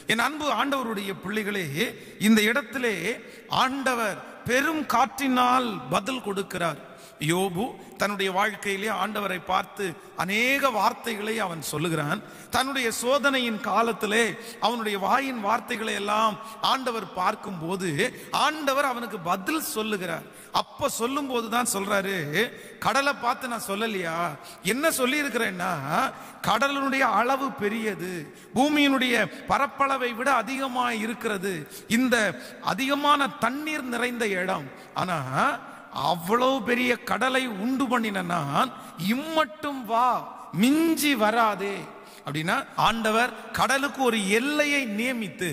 என் அன்பு ஆண்டவருடைய பிள்ளைகளே இந்த இடத்திலே ஆண்டவர் பெரும் காற்றினால் பதில் கொடுக்கிறார் யோபு தன்னுடைய வாழ்க்கையிலே ஆண்டவரை பார்த்து அநேக வார்த்தைகளை அவன் சொல்லுகிறான் தன்னுடைய சோதனையின் காலத்திலே அவனுடைய வாயின் வார்த்தைகளை எல்லாம் ஆண்டவர் பார்க்கும்போது ஆண்டவர் அவனுக்கு பதில் சொல்லுகிறார் அப்ப சொல்லும் போது தான் சொல்றாரு கடலை பார்த்து நான் சொல்லலையா என்ன சொல்லி இருக்கிறேன்னா கடலினுடைய அளவு பெரியது பூமியினுடைய பரப்பளவை விட அதிகமாக இருக்கிறது இந்த அதிகமான தண்ணீர் நிறைந்த இடம் ஆனா அவ்வளவு பெரிய கடலை உண்டு பண்ணின நான் இம்மட்டும் வா மிஞ்சி வராதே அப்படின்னா ஆண்டவர் கடலுக்கு ஒரு எல்லையை நியமித்து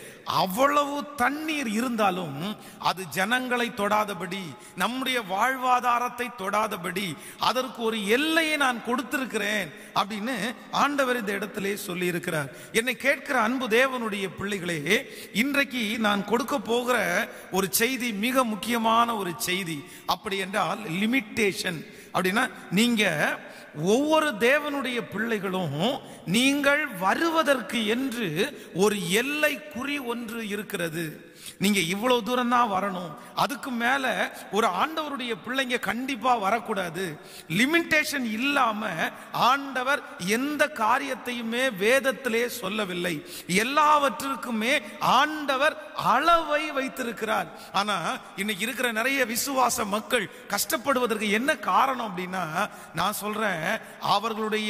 அவ்வளவு தண்ணீர் இருந்தாலும் அது ஜனங்களை தொடாதபடி நம்முடைய வாழ்வாதாரத்தை தொடாதபடி அதற்கு ஒரு எல்லையை நான் கொடுத்திருக்கிறேன் அப்படின்னு ஆண்டவர் இந்த இடத்திலே சொல்லி இருக்கிறார் என்னை கேட்கிற அன்பு தேவனுடைய பிள்ளைகளே இன்றைக்கு நான் கொடுக்க போகிற ஒரு செய்தி மிக முக்கியமான ஒரு செய்தி அப்படி என்றால் லிமிட்டேஷன் அப்படின்னா நீங்க ஒவ்வொரு தேவனுடைய பிள்ளைகளும் நீங்கள் வருவதற்கு என்று ஒரு எல்லை குறி ஒன்று இருக்கிறது நீங்க இவ்வளவு தூரம் தான் வரணும் அதுக்கு மேல ஒரு ஆண்டவருடைய பிள்ளைங்க கண்டிப்பா வரக்கூடாது லிமிட்டேஷன் இல்லாம ஆண்டவர் எந்த காரியத்தையுமே வேதத்திலே சொல்லவில்லை எல்லாவற்றிற்குமே ஆண்டவர் அளவை வைத்திருக்கிறார் ஆனா இன்னைக்கு இருக்கிற நிறைய விசுவாச மக்கள் கஷ்டப்படுவதற்கு என்ன காரணம் அப்படின்னா நான் சொல்றேன் அவர்களுடைய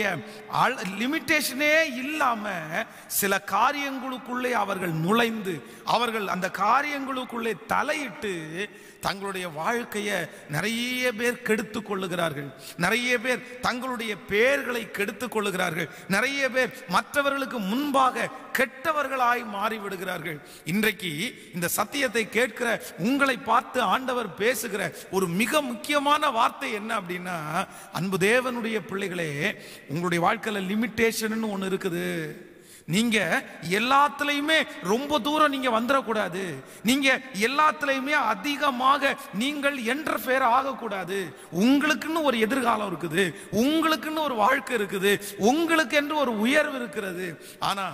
லிமிட்டேஷனே இல்லாம சில காரியங்களுக்குள்ளே அவர்கள் நுழைந்து அவர்கள் அந்த காரியங்களுக்குள்ளே தலையிட்டு தங்களுடைய வாழ்க்கையை நிறைய பேர் கெடுத்து கொள்ளுகிறார்கள் நிறைய பேர் தங்களுடைய பெயர்களை கெடுத்து கொள்ளுகிறார்கள் நிறைய பேர் மற்றவர்களுக்கு முன்பாக கெட்டவர்களாய் மாறிவிடுகிறார்கள் இன்றைக்கு இந்த சத்தியத்தை கேட்கிற உங்களை பார்த்து ஆண்டவர் பேசுகிற ஒரு மிக முக்கியமான வார்த்தை என்ன அப்படின்னா அன்பு தேவனுடைய பிள்ளைகளே உங்களுடைய வாழ்க்கையில லிமிட்டேஷன் ஒன்று இருக்குது நீங்க எல்லாத்துலயுமே ரொம்ப தூரம் நீங்க வந்துடக்கூடாது நீங்க எல்லாத்துலயுமே அதிகமாக நீங்கள் என்டர்ஃபேர் ஆகக்கூடாது உங்களுக்குன்னு ஒரு எதிர்காலம் இருக்குது உங்களுக்குன்னு ஒரு வாழ்க்கை இருக்குது உங்களுக்கு என்று ஒரு உயர்வு இருக்கிறது ஆனா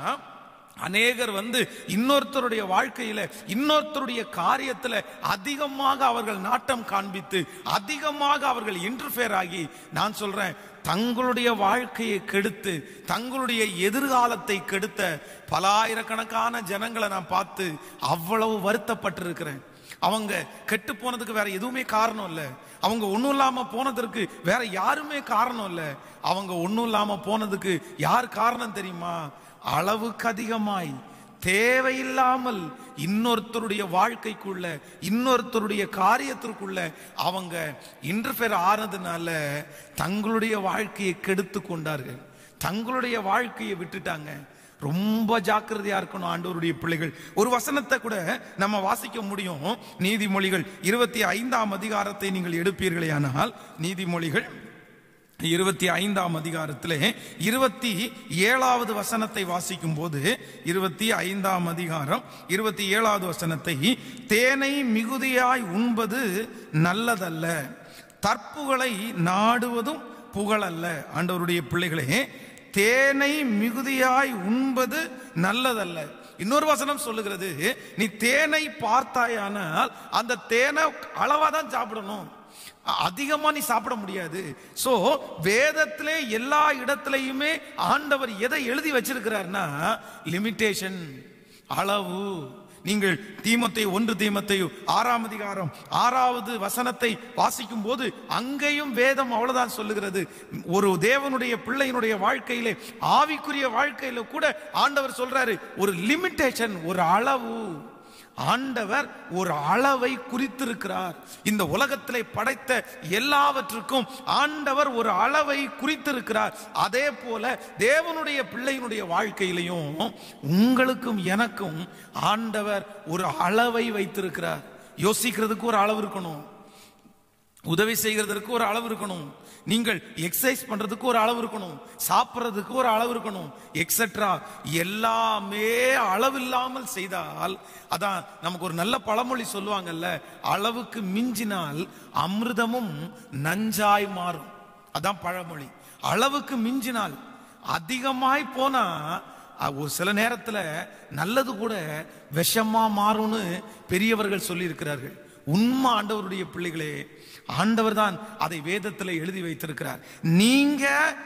அநேகர் வந்து இன்னொருத்தருடைய வாழ்க்கையில இன்னொருத்தருடைய காரியத்துல அதிகமாக அவர்கள் நாட்டம் காண்பித்து அதிகமாக அவர்கள் இன்டர்ஃபேர் ஆகி நான் சொல்றேன் தங்களுடைய வாழ்க்கையை கெடுத்து தங்களுடைய எதிர்காலத்தை கெடுத்த பலாயிரக்கணக்கான ஜனங்களை நான் பார்த்து அவ்வளவு வருத்தப்பட்டிருக்கிறேன் அவங்க கெட்டு போனதுக்கு வேற எதுவுமே காரணம் இல்லை அவங்க ஒன்றும் இல்லாம போனதற்கு வேற யாருமே காரணம் இல்லை அவங்க ஒன்றும் இல்லாம போனதுக்கு யார் காரணம் தெரியுமா அளவுக்கு அதிகமாய் தேவையில்லாமல் இன்னொருத்தருடைய வாழ்க்கைக்குள்ள இன்னொருத்தருடைய காரியத்திற்குள்ள அவங்க இன்டர்ஃபேர் ஆனதுனால தங்களுடைய வாழ்க்கையை கெடுத்து கொண்டார்கள் தங்களுடைய வாழ்க்கையை விட்டுட்டாங்க ரொம்ப ஜாக்கிரதையா இருக்கணும் ஆண்டவருடைய பிள்ளைகள் ஒரு வசனத்தை கூட நம்ம வாசிக்க முடியும் நீதிமொழிகள் இருபத்தி ஐந்தாம் அதிகாரத்தை நீங்கள் எடுப்பீர்களே ஆனால் நீதிமொழிகள் இருபத்தி ஐந்தாம் அதிகாரத்திலே இருபத்தி ஏழாவது வசனத்தை வாசிக்கும் போது இருபத்தி ஐந்தாம் அதிகாரம் இருபத்தி ஏழாவது வசனத்தை தேனை மிகுதியாய் உண்பது நல்லதல்ல தற்புகளை நாடுவதும் புகழல்ல ஆண்டவருடைய பிள்ளைகளே தேனை மிகுதியாய் உண்பது நல்லதல்ல இன்னொரு வசனம் சொல்லுகிறது நீ தேனை பார்த்தாயானால் அந்த தேனை அளவா தான் சாப்பிடணும் அதிகமா நீ சாப்பிட முடியாது சோ வேதத்திலே எல்லா இடத்துலையுமே ஆண்டவர் எதை எழுதி வச்சிருக்கிறார்னா லிமிட்டேஷன் அளவு நீங்கள் தீமத்தை ஒன்று தீமத்தை ஆறாம் அதிகாரம் ஆறாவது வசனத்தை வாசிக்கும் போது அங்கேயும் வேதம் அவ்வளவுதான் சொல்லுகிறது ஒரு தேவனுடைய பிள்ளையினுடைய வாழ்க்கையிலே ஆவிக்குரிய வாழ்க்கையில கூட ஆண்டவர் சொல்றாரு ஒரு லிமிட்டேஷன் ஒரு அளவு ஆண்டவர் ஒரு அளவை குறித்திருக்கிறார் இந்த உலகத்திலே படைத்த எல்லாவற்றுக்கும் ஆண்டவர் ஒரு அளவை குறித்திருக்கிறார் அதே போல தேவனுடைய பிள்ளையினுடைய வாழ்க்கையிலையும் உங்களுக்கும் எனக்கும் ஆண்டவர் ஒரு அளவை வைத்திருக்கிறார் யோசிக்கிறதுக்கு ஒரு அளவு இருக்கணும் உதவி செய்கிறதற்கு ஒரு அளவு இருக்கணும் நீங்கள் எக்ஸசைஸ் பண்றதுக்கு ஒரு அளவு இருக்கணும் சாப்பிட்றதுக்கு ஒரு அளவு இருக்கணும் எக்ஸெட்ரா எல்லாமே அளவில்லாமல் செய்தால் அதான் நமக்கு ஒரு நல்ல பழமொழி சொல்லுவாங்கல்ல அளவுக்கு மிஞ்சினால் அமிர்தமும் நஞ்சாய் மாறும் அதான் பழமொழி அளவுக்கு மிஞ்சினால் அதிகமாய் போனா அஹ், ஒரு சில நேரத்துல நல்லது கூட விஷமா மாறும்னு பெரியவர்கள் சொல்லியிருக்கிறார்கள் உண்மை ஆண்டவருடைய பிள்ளைகளே ஆண்டவர் தான் அதை வேதத்தில் எழுதி வைத்திருக்கிறார் நீங்க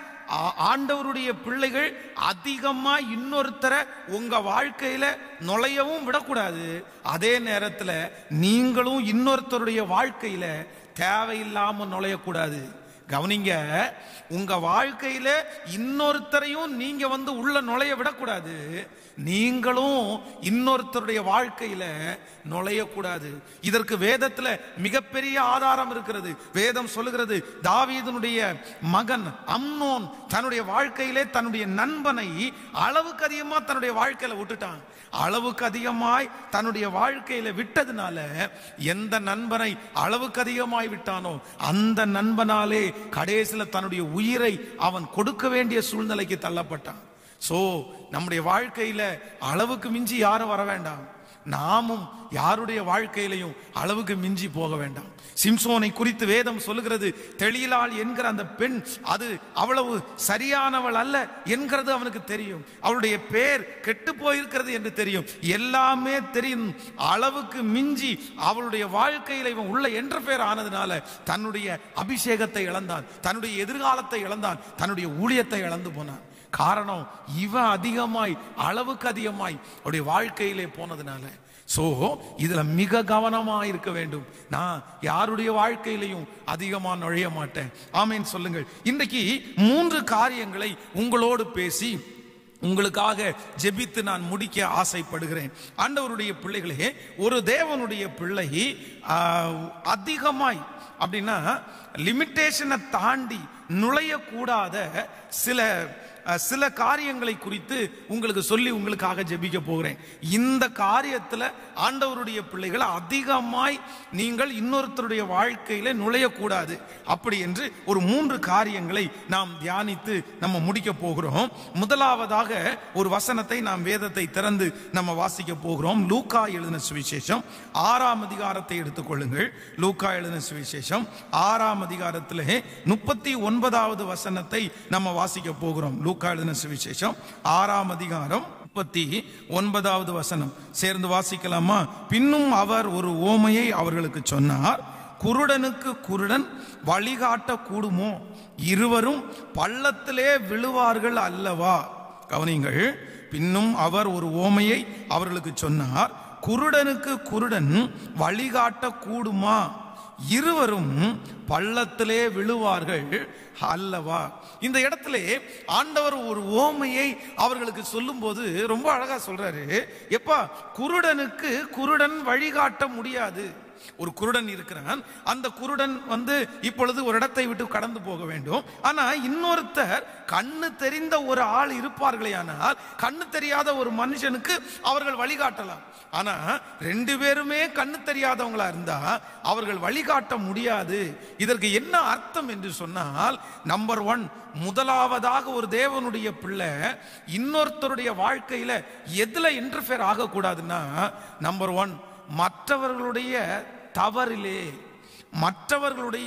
ஆ- ஆண்டவருடைய பிள்ளைகள் அதிகமா இன்னொருத்தரை உங்க வாழ்க்கையில நுழையவும் விடக்கூடாது அதே நேரத்துல நீங்களும் இன்னொருத்தருடைய வாழ்க்கையில தேவையில்லாம நுழையக்கூடாது கவனிங்க உங்க வாழ்க்கையில இன்னொருத்தரையும் நீங்க வந்து உள்ள நுழைய விடக்கூடாது நீங்களும் இன்னொருத்தருடைய வாழ்க்கையில நுழையக்கூடாது இதற்கு வேதத்துல மிகப்பெரிய ஆதாரம் இருக்கிறது வேதம் சொல்லுகிறது தாவீதனுடைய மகன் அம்னோன் தன்னுடைய வாழ்க்கையிலே தன்னுடைய நண்பனை அளவுக்கு அதிகமா தன்னுடைய வாழ்க்கையில விட்டுட்டான் அளவுக்கு அதிகமாய் தன்னுடைய வாழ்க்கையில விட்டதுனால எந்த நண்பனை அளவுக்கு அதிகமாய் விட்டானோ அந்த நண்பனாலே கடைசியில தன்னுடைய உயிரை அவன் கொடுக்க வேண்டிய சூழ்நிலைக்கு தள்ளப்பட்டான் சோ நம்முடைய வாழ்க்கையில அளவுக்கு மிஞ்சி யாரும் வர வேண்டாம் நாமும் யாருடைய வாழ்க்கையிலையும் அளவுக்கு மிஞ்சி போக வேண்டாம் சிம்சோனை குறித்து வேதம் சொல்லுகிறது தெளிலாள் என்கிற அந்த பெண் அது அவ்வளவு சரியானவள் அல்ல என்கிறது அவனுக்கு தெரியும் அவளுடைய பேர் கெட்டு போயிருக்கிறது என்று தெரியும் எல்லாமே தெரியும் அளவுக்கு மிஞ்சி அவளுடைய வாழ்க்கையில இவன் உள்ள என்ற பேர் ஆனதுனால தன்னுடைய அபிஷேகத்தை இழந்தான் தன்னுடைய எதிர்காலத்தை இழந்தான் தன்னுடைய ஊழியத்தை இழந்து போனான் காரணம் இவன் அதிகமாய் அளவுக்கு அதிகமாய் அவருடைய வாழ்க்கையிலே போனதுனால சோ இதுல மிக கவனமா இருக்க வேண்டும் நான் யாருடைய வாழ்க்கையிலையும் அதிகமா நுழைய மாட்டேன் ஆமேன் சொல்லுங்கள் இன்றைக்கு மூன்று காரியங்களை உங்களோடு பேசி உங்களுக்காக ஜெபித்து நான் முடிக்க ஆசைப்படுகிறேன் ஆண்டவருடைய பிள்ளைகளே ஒரு தேவனுடைய பிள்ளை ஆஹ், அதிகமாய் அப்படின்னா லிமிட்டேஷனை தாண்டி நுழையக்கூடாத சில அஹ், சில காரியங்களை குறித்து உங்களுக்கு சொல்லி உங்களுக்காக ஜெபிக்க போகிறேன் இந்த காரியத்தில் ஆண்டவருடைய பிள்ளைகள் அதிகமாய் நீங்கள் இன்னொருத்தருடைய வாழ்க்கையில நுழையக்கூடாது அப்படி என்று ஒரு மூன்று காரியங்களை நாம் தியானித்து நம்ம முடிக்க போகிறோம் முதலாவதாக ஒரு வசனத்தை நாம் வேதத்தை திறந்து நம்ம வாசிக்க போகிறோம் லூக்கா எழுதின சுவிசேஷம் ஆறாம் அதிகாரத்தை எடுத்துக்கொள்ளுங்கள் லூக்கா எழுதின சுவிசேஷம் ஆறாம் அதிகாரத்திலே முப்பத்தி ஒன்பதாவது வசனத்தை நம்ம வாசிக்க போகிறோம் லூக்கா எழுதின சுவிசேஷம் ஆறாம் அதிகாரம் முப்பத்தி ஒன்பதாவது வசனம் சேர்ந்து வாசிக்கலாமா பின்னும் அவர் ஒரு ஓமையை அவர்களுக்கு சொன்னார் குருடனுக்கு குருடன் வழிகாட்ட கூடுமோ இருவரும் பள்ளத்திலே விழுவார்கள் அல்லவா கவனிங்கள் பின்னும் அவர் ஒரு ஓமையை அவர்களுக்கு சொன்னார் குருடனுக்கு குருடன் வழிகாட்ட கூடுமா இருவரும் பள்ளத்திலே விழுவார்கள் அல்லவா இந்த இடத்துல ஆண்டவர் ஒரு ஓமையை அவர்களுக்கு சொல்லும்போது ரொம்ப அழகா சொல்றாரு எப்பா குருடனுக்கு குருடன் வழிகாட்ட முடியாது ஒரு குருடன் இருக்கிறான் அந்த குருடன் வந்து இப்பொழுது ஒரு இடத்தை விட்டு கடந்து போக வேண்டும் ஆனா இன்னொருத்தர் கண்ணு தெரிந்த ஒரு ஆள் இருப்பார்களே ஆனால் கண்ணு தெரியாத ஒரு மனுஷனுக்கு அவர்கள் வழிகாட்டலாம் ஆனா ரெண்டு பேருமே கண்ணு தெரியாதவங்களா இருந்தா அவர்கள் வழிகாட்ட முடியாது இதற்கு என்ன அர்த்தம் என்று சொன்னால் நம்பர் ஒன் முதலாவதாக ஒரு தேவனுடைய பிள்ளை இன்னொருத்தருடைய வாழ்க்கையில எதுல இன்டர்ஃபியர் ஆகக்கூடாதுன்னா நம்பர் ஒன் மற்றவர்களுடைய தவறிலே மற்றவர்களுடைய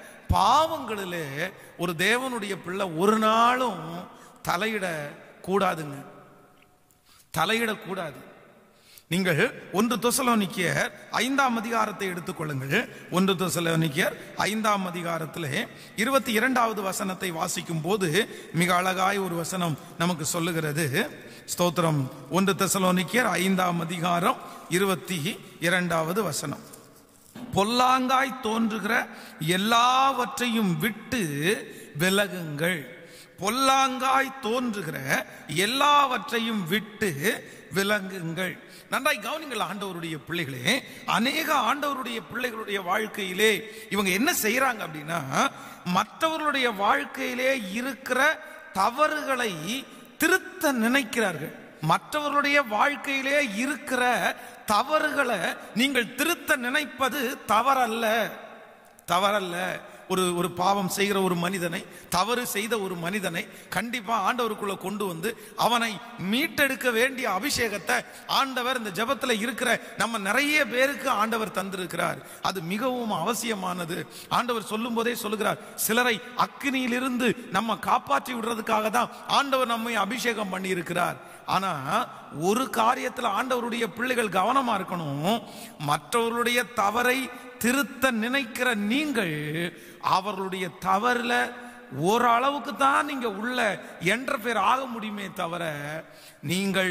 பாவங்களிலே ஒரு தேவனுடைய பிள்ளை ஒரு நாளும் தலையிட கூடாதுங்க தலையிடக்கூடாது நீங்கள் ஒன்று தொசலோனிக்கியர் ஐந்தாம் அதிகாரத்தை எடுத்துக்கொள்ளுங்கள் ஒன்று தொசலோனிக்கியர் ஐந்தாம் அதிகாரத்திலே இருபத்தி இரண்டாவது வசனத்தை வாசிக்கும் போது மிக அழகாய் ஒரு வசனம் நமக்கு சொல்லுகிறது ஸ்தோத்திரம் ஒன்று தெசலோனிக்கியர் ஐந்தாம் அதிகாரம் இருபத்தி இரண்டாவது வசனம் பொல்லாங்காய் தோன்றுகிற எல்லாவற்றையும் விட்டு விலகுங்கள் பொல்லாங்காய் தோன்றுகிற எல்லாவற்றையும் விட்டு விலங்குங்கள் நன்றாய் கவனிங்கள் ஆண்டவருடைய பிள்ளைகளே அநேக ஆண்டவருடைய பிள்ளைகளுடைய வாழ்க்கையிலே இவங்க என்ன செய்யறாங்க அப்படின்னா மற்றவர்களுடைய வாழ்க்கையிலே இருக்கிற தவறுகளை திருத்த நினைக்கிறார்கள் மற்றவர்களுடைய வாழ்க்கையிலே இருக்கிற தவறுகளை நீங்கள் திருத்த நினைப்பது தவறல்ல தவறல்ல ஒரு ஒரு பாவம் செய்கிற ஒரு மனிதனை தவறு செய்த ஒரு மனிதனை கண்டிப்பா ஆண்டவருக்குள்ள கொண்டு வந்து அவனை மீட்டெடுக்க வேண்டிய அபிஷேகத்தை ஆண்டவர் இந்த ஜெபத்துல இருக்கிற நம்ம நிறைய பேருக்கு ஆண்டவர் தந்திருக்கிறார் அது மிகவும் அவசியமானது ஆண்டவர் சொல்லும் போதே சொல்லுகிறார் சிலரை அக்கினியிலிருந்து நம்ம காப்பாற்றி விடுறதுக்காக தான் ஆண்டவர் நம்மை அபிஷேகம் பண்ணி இருக்கிறார் ஆனா ஒரு காரியத்துல ஆண்டவருடைய பிள்ளைகள் கவனமா இருக்கணும் மற்றவர்களுடைய தவறை திருத்த நினைக்கிற நீங்கள் அவர்களுடைய தவறுல ஓரளவுக்கு தான் நீங்க உள்ள என்ற பேர் ஆக முடியுமே தவிர நீங்கள்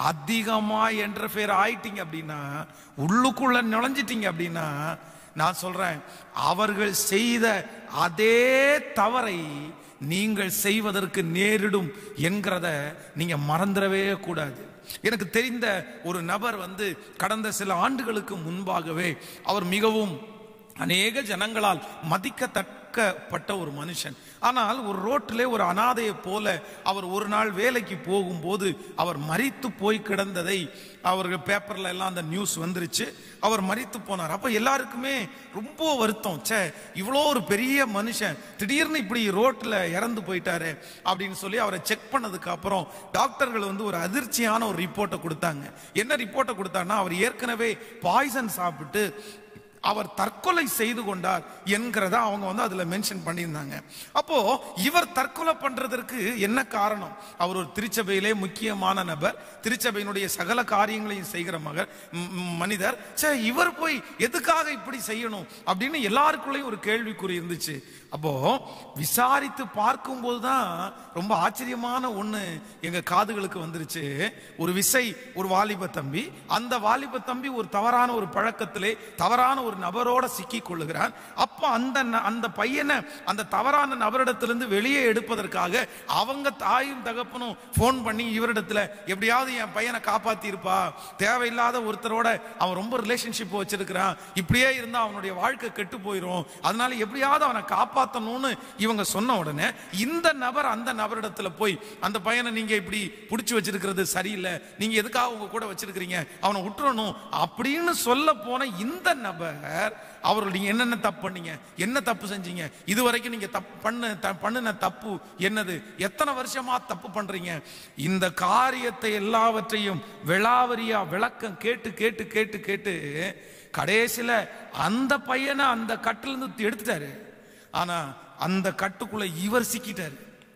அதிகமா என்ற பேர் ஆயிட்டீங்க அப்படின்னா உள்ளுக்குள்ள நுழைஞ்சிட்டீங்க அப்படின்னா நான் சொல்றேன் அவர்கள் செய்த அதே தவறை நீங்கள் செய்வதற்கு நேரிடும் என்கிறத நீங்க மறந்துடவே கூடாது எனக்கு தெரிந்த ஒரு நபர் வந்து கடந்த சில ஆண்டுகளுக்கு முன்பாகவே அவர் மிகவும் அநேக ஜனங்களால் மதிக்கத்தக்கப்பட்ட ஒரு மனுஷன் ஆனால் ஒரு ரோட்டிலே ஒரு அனாதையை போல அவர் ஒரு நாள் வேலைக்கு போகும்போது அவர் மரித்து போய் கிடந்ததை அவர்கள் பேப்பர்ல எல்லாம் அந்த நியூஸ் வந்துருச்சு அவர் மரித்து போனார் அப்ப எல்லாருக்குமே ரொம்ப வருத்தம் ச்சே இவ்வளோ ஒரு பெரிய மனுஷன் திடீர்னு இப்படி ரோட்ல இறந்து போயிட்டாரு அப்படின்னு சொல்லி அவரை செக் பண்ணதுக்கு அப்புறம் டாக்டர்கள் வந்து ஒரு அதிர்ச்சியான ஒரு ரிப்போர்ட்டை கொடுத்தாங்க என்ன ரிப்போர்ட்டை கொடுத்தாங்கன்னா அவர் ஏற்கனவே பாய்சன் சாப்பிட்டு அவர் தற்கொலை செய்து கொண்டார் என்கிறத அவங்க வந்து அதுல மென்ஷன் பண்ணியிருந்தாங்க அப்போ இவர் தற்கொலை பண்றதற்கு என்ன காரணம் அவர் ஒரு திருச்சபையிலே முக்கியமான நபர் திருச்சபையினுடைய சகல காரியங்களையும் செய்கிற மகர் ம், ம், மனிதர் சே இவர் போய் எதுக்காக இப்படி செய்யணும் அப்படின்னு எல்லாருக்குள்ளேயும் ஒரு கேள்விக்குறி இருந்துச்சு அப்போ விசாரித்து பார்க்கும்போது தான் ரொம்ப ஆச்சரியமான ஒண்ணு எங்க காதுகளுக்கு வந்துருச்சு ஒரு விசை ஒரு வாலிப தம்பி அந்த வாலிப தம்பி ஒரு தவறான ஒரு பழக்கத்திலே தவறான ஒரு நபரோட சிக்கி கொள்ளுகிறான் அப்ப அந்த ந- அந்த பையனை அந்த தவறான நபரிடத்திலிருந்து வெளியே எடுப்பதற்காக அவங்க தாயும் தகப்பனும் ஃபோன் பண்ணி இவரிடத்துல எப்படியாவது என் பையனை காப்பாத்தி இருப்பா தேவையில்லாத ஒருத்தரோட அவன் ரொம்ப ரிலேஷன்ஷிப் வச்சிருக்கிறான் இப்படியே இருந்தா அவனுடைய வாழ்க்கை கெட்டு போயிடும் அதனால எப்படியாவது அவனை காப்பாத்தணும்னு இவங்க சொன்ன உடனே இந்த நபர் அந்த நபரிடத்துல போய் அந்த பையனை நீங்க இப்படி பிடிச்சு வச்சிருக்கிறது சரியில்லை நீங்க எதுக்காக உங்க கூட வச்சிருக்கிறீங்க அவனை விட்டுறணும் அப்படின்னு சொல்ல போன இந்த நபர் அவர்கள் நீங்க என்னென்ன தப்பு பண்ணீங்க என்ன தப்பு செஞ்சீங்க இது வரைக்கும் நீங்க தப்பு பண்ண த- பண்ணுன தப்பு என்னது எத்தனை வருஷமா தப்பு பண்றீங்க இந்த காரியத்தை எல்லாவற்றையும் விளாவரியா விளக்கம் கேட்டு கேட்டு கேட்டு கேட்டு கடைசியில அந்த பையனை அந்த கட்டுல இருந்து எடுத்துட்டாரு ஆனா அந்த கட்டுக்குள்ள இவர் சிக்கிட்டாரு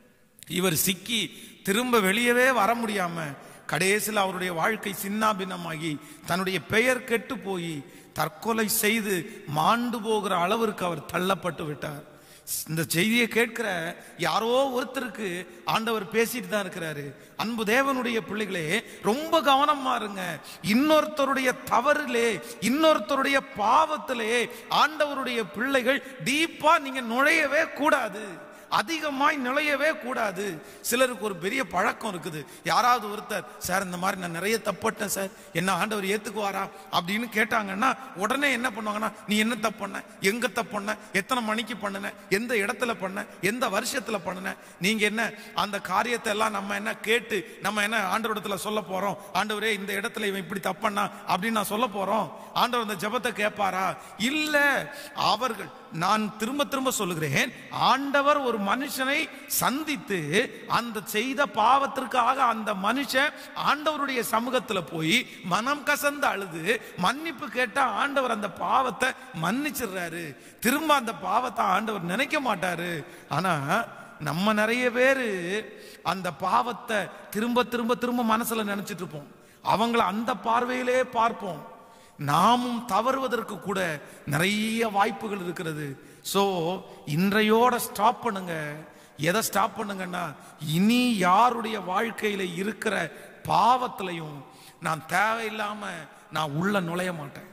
இவர் சிக்கி திரும்ப வெளியவே வர முடியாம கடைசியில் அவருடைய வாழ்க்கை சின்னாபின்னமாகி தன்னுடைய பெயர் கெட்டு போய் தற்கொலை செய்து மாண்டு போகிற அளவிற்கு அவர் தள்ளப்பட்டு விட்டார் இந்த செய்தியை கேட்கிற யாரோ ஒருத்தருக்கு ஆண்டவர் பேசிட்டு தான் இருக்கிறாரு அன்பு தேவனுடைய பிள்ளைகளே ரொம்ப கவனமா இருங்க இன்னொருத்தருடைய தவறிலே இன்னொருத்தருடைய பாவத்திலே ஆண்டவருடைய பிள்ளைகள் டீப்பா நீங்க நுழையவே கூடாது அதிகமாய் நுழையவே கூடாது சிலருக்கு ஒரு பெரிய பழக்கம் இருக்குது யாராவது ஒருத்தர் சார் இந்த மாதிரி நான் நிறைய தப்பட்டேன் சார் என்ன ஆண்டவர் ஏத்துக்குவாரா அப்படின்னு கேட்டாங்கன்னா உடனே என்ன பண்ணுவாங்கன்னா நீ என்ன தப்பு பண்ண எங்க தப்பு பண்ண எத்தனை மணிக்கு பண்ணுன எந்த இடத்துல பண்ண எந்த வருஷத்துல பண்ணுன நீங்க என்ன அந்த காரியத்தை எல்லாம் நம்ம என்ன கேட்டு நம்ம என்ன ஆண்டவரிடத்துல சொல்ல போறோம் ஆண்டவரே இந்த இடத்துல இவன் இப்படி தப்பண்ணா அப்படின்னு நான் சொல்ல போறோம் ஆண்டவர் இந்த ஜெபத்தை கேட்பாரா இல்ல அவர்கள் நான் திரும்ப திரும்ப சொல்லுகிறேன் ஆண்டவர் ஒரு மனுஷனை சந்தித்து அந்த செய்த பாவத்திற்காக அந்த மனுஷன் ஆண்டவருடைய சமூகத்துல போய் மனம் கசந்து அழுது மன்னிப்பு கேட்டா ஆண்டவர் அந்த பாவத்தை மன்னிச்சிடுறாரு திரும்ப அந்த பாவத்தை ஆண்டவர் நினைக்க மாட்டாரு ஆனா நம்ம நிறைய பேரு அந்த பாவத்தை திரும்ப திரும்ப திரும்ப மனசுல நினைச்சிட்டு இருப்போம் அவங்கள அந்த பார்வையிலே பார்ப்போம் நாமும் தவறுவதற்கு கூட நிறைய வாய்ப்புகள் இருக்கிறது சோ இன்றையோட ஸ்டாப் பண்ணுங்க எதை ஸ்டாப் பண்ணுங்கன்னா இனி யாருடைய வாழ்க்கையில இருக்கிற பாவத்திலையும் நான் தேவையில்லாம நான் உள்ள நுழைய மாட்டேன்